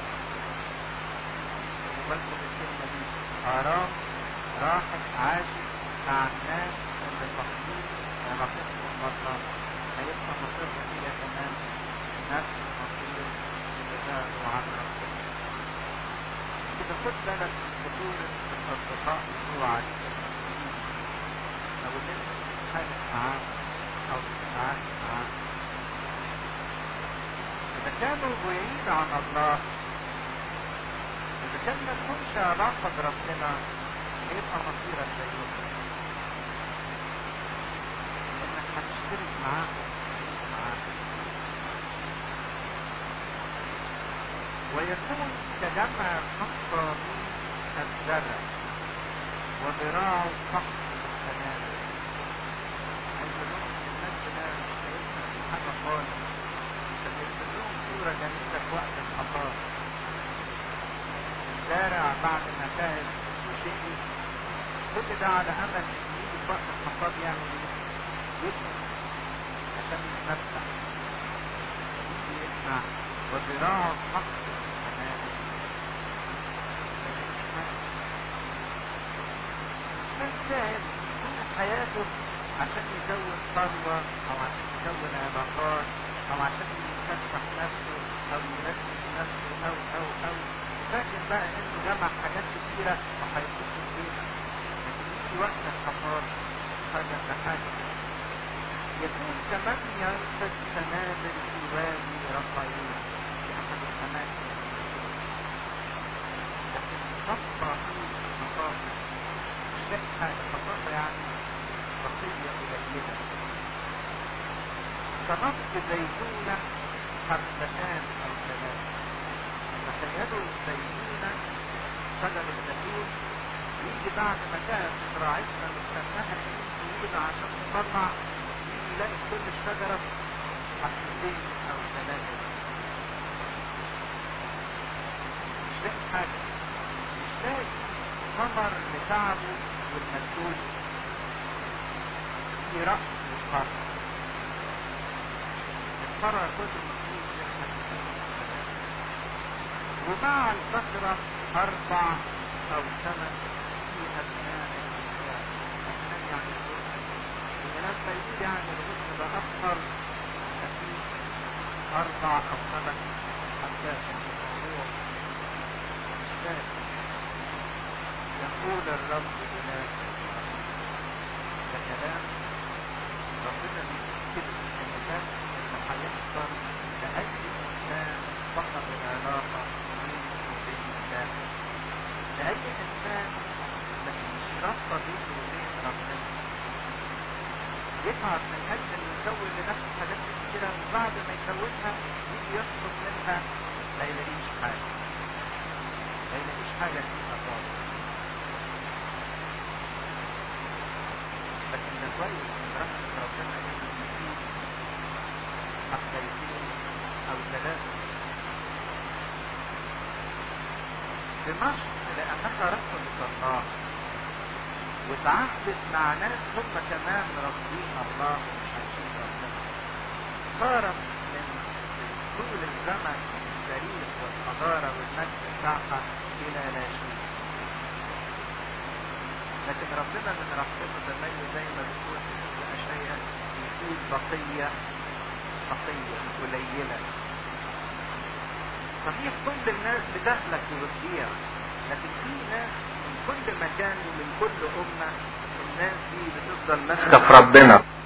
وبالكم الكلمة دي أرام راحت عاشت مع الناس اللي فقدوا علاقتهم بالله هيبقى مصيرها هي كمان نفس المصير اللي بعدوا عن ربنا كده خد بالك من خطورة الأصدقاء بتوعك المسؤولين أو اللي أنت بتتخانق معاهم أو بتتعامل معاهم إذا كانوا بعيد عن الله إذا كان ما تكونش علاقة بربنا هيبقى مصيرك زيهم لأنك هتشترك معاهم وتعيش معاهم ويكون كجمع حصانين الزرع وذراع فقط السنابل عايز اقول لهم ان الناس ده مش هيفهم في حاجه خالص ده بيرسم لهم صوره جميله في وقت الحصاد الزارع بعد ما تعب وشقي كل ده على امل ان يجي في وقت الحصاد يعمل ايه؟ يسمع عشان يتمتع يجي يسمع وذراع فقط السنابل فالشاهد طول حياته عشان يكون ثروة أو عشان يكون علاقات أو عشان يكسح نفسه أو يركز نفسه أو أو أو فاكر بقى إنه جمع حاجات كتيرة وهيخش فيها لكن يجي وقت الحصاد حاجة بحاجة يكون كمان ينفذ سنابل في وادي رفايل في أحد الأماكن لكن تبقى فيه مصاصب مش حاجة خطاطة يعني بقية قليلة كنصف زيتونة حبتان أو ثلاثة تخيلوا الزيتونة شجر الزيتون يجي بعد ما كانت زراعتنا مستناها طويلة عشان تطلع يجي يلاقي كل الشجرة حبتين أو ثلاثة مش لاقي حاجة مش لاقي ثمر لتعبه والمجهود في رأس القرن القرى كل المفروض يحمل ومع الفترة أربع أو ثمان في أبناء النساء أبناء يعني الغسل ولما يقول يعني الغسل ده أكثر ففي أربع أو ثمان حساس الموضوع مش فاهم يقول الرب بناس ده كلام ربنا بيكتب ان ده انه هيحصل لاي انسان فقد العلاقه بينه وبين الله لاي انسان مفيش رابطه بينه وبين ربنا يتعب من اجل انه يكون لنفسه حاجات كتيره وبعد ما يكونها يجي يطلب منها ما يلاقيش حاجه ما يلاقيش حاجه فيها خالص لكن ده كويس رحمة ربنا انه يزيد حبتين او ثلاثة دمشق لانها رحمة الله وتعهدت مع ناس هم كمان رافضين الله ومش عايشين ربنا صارت من طول الزمن التاريخ والحضارة والمجد بتاعها الى لا شيء لكن ربنا من رحمته تميز زي ما بتقول في سورة أشعياء يقول بقية بقية قليلة صحيح كل الناس بتهلك وبتضيع لكن في ناس من كل مكان ومن كل أمة الناس دي بتفضل ماسكة في ربنا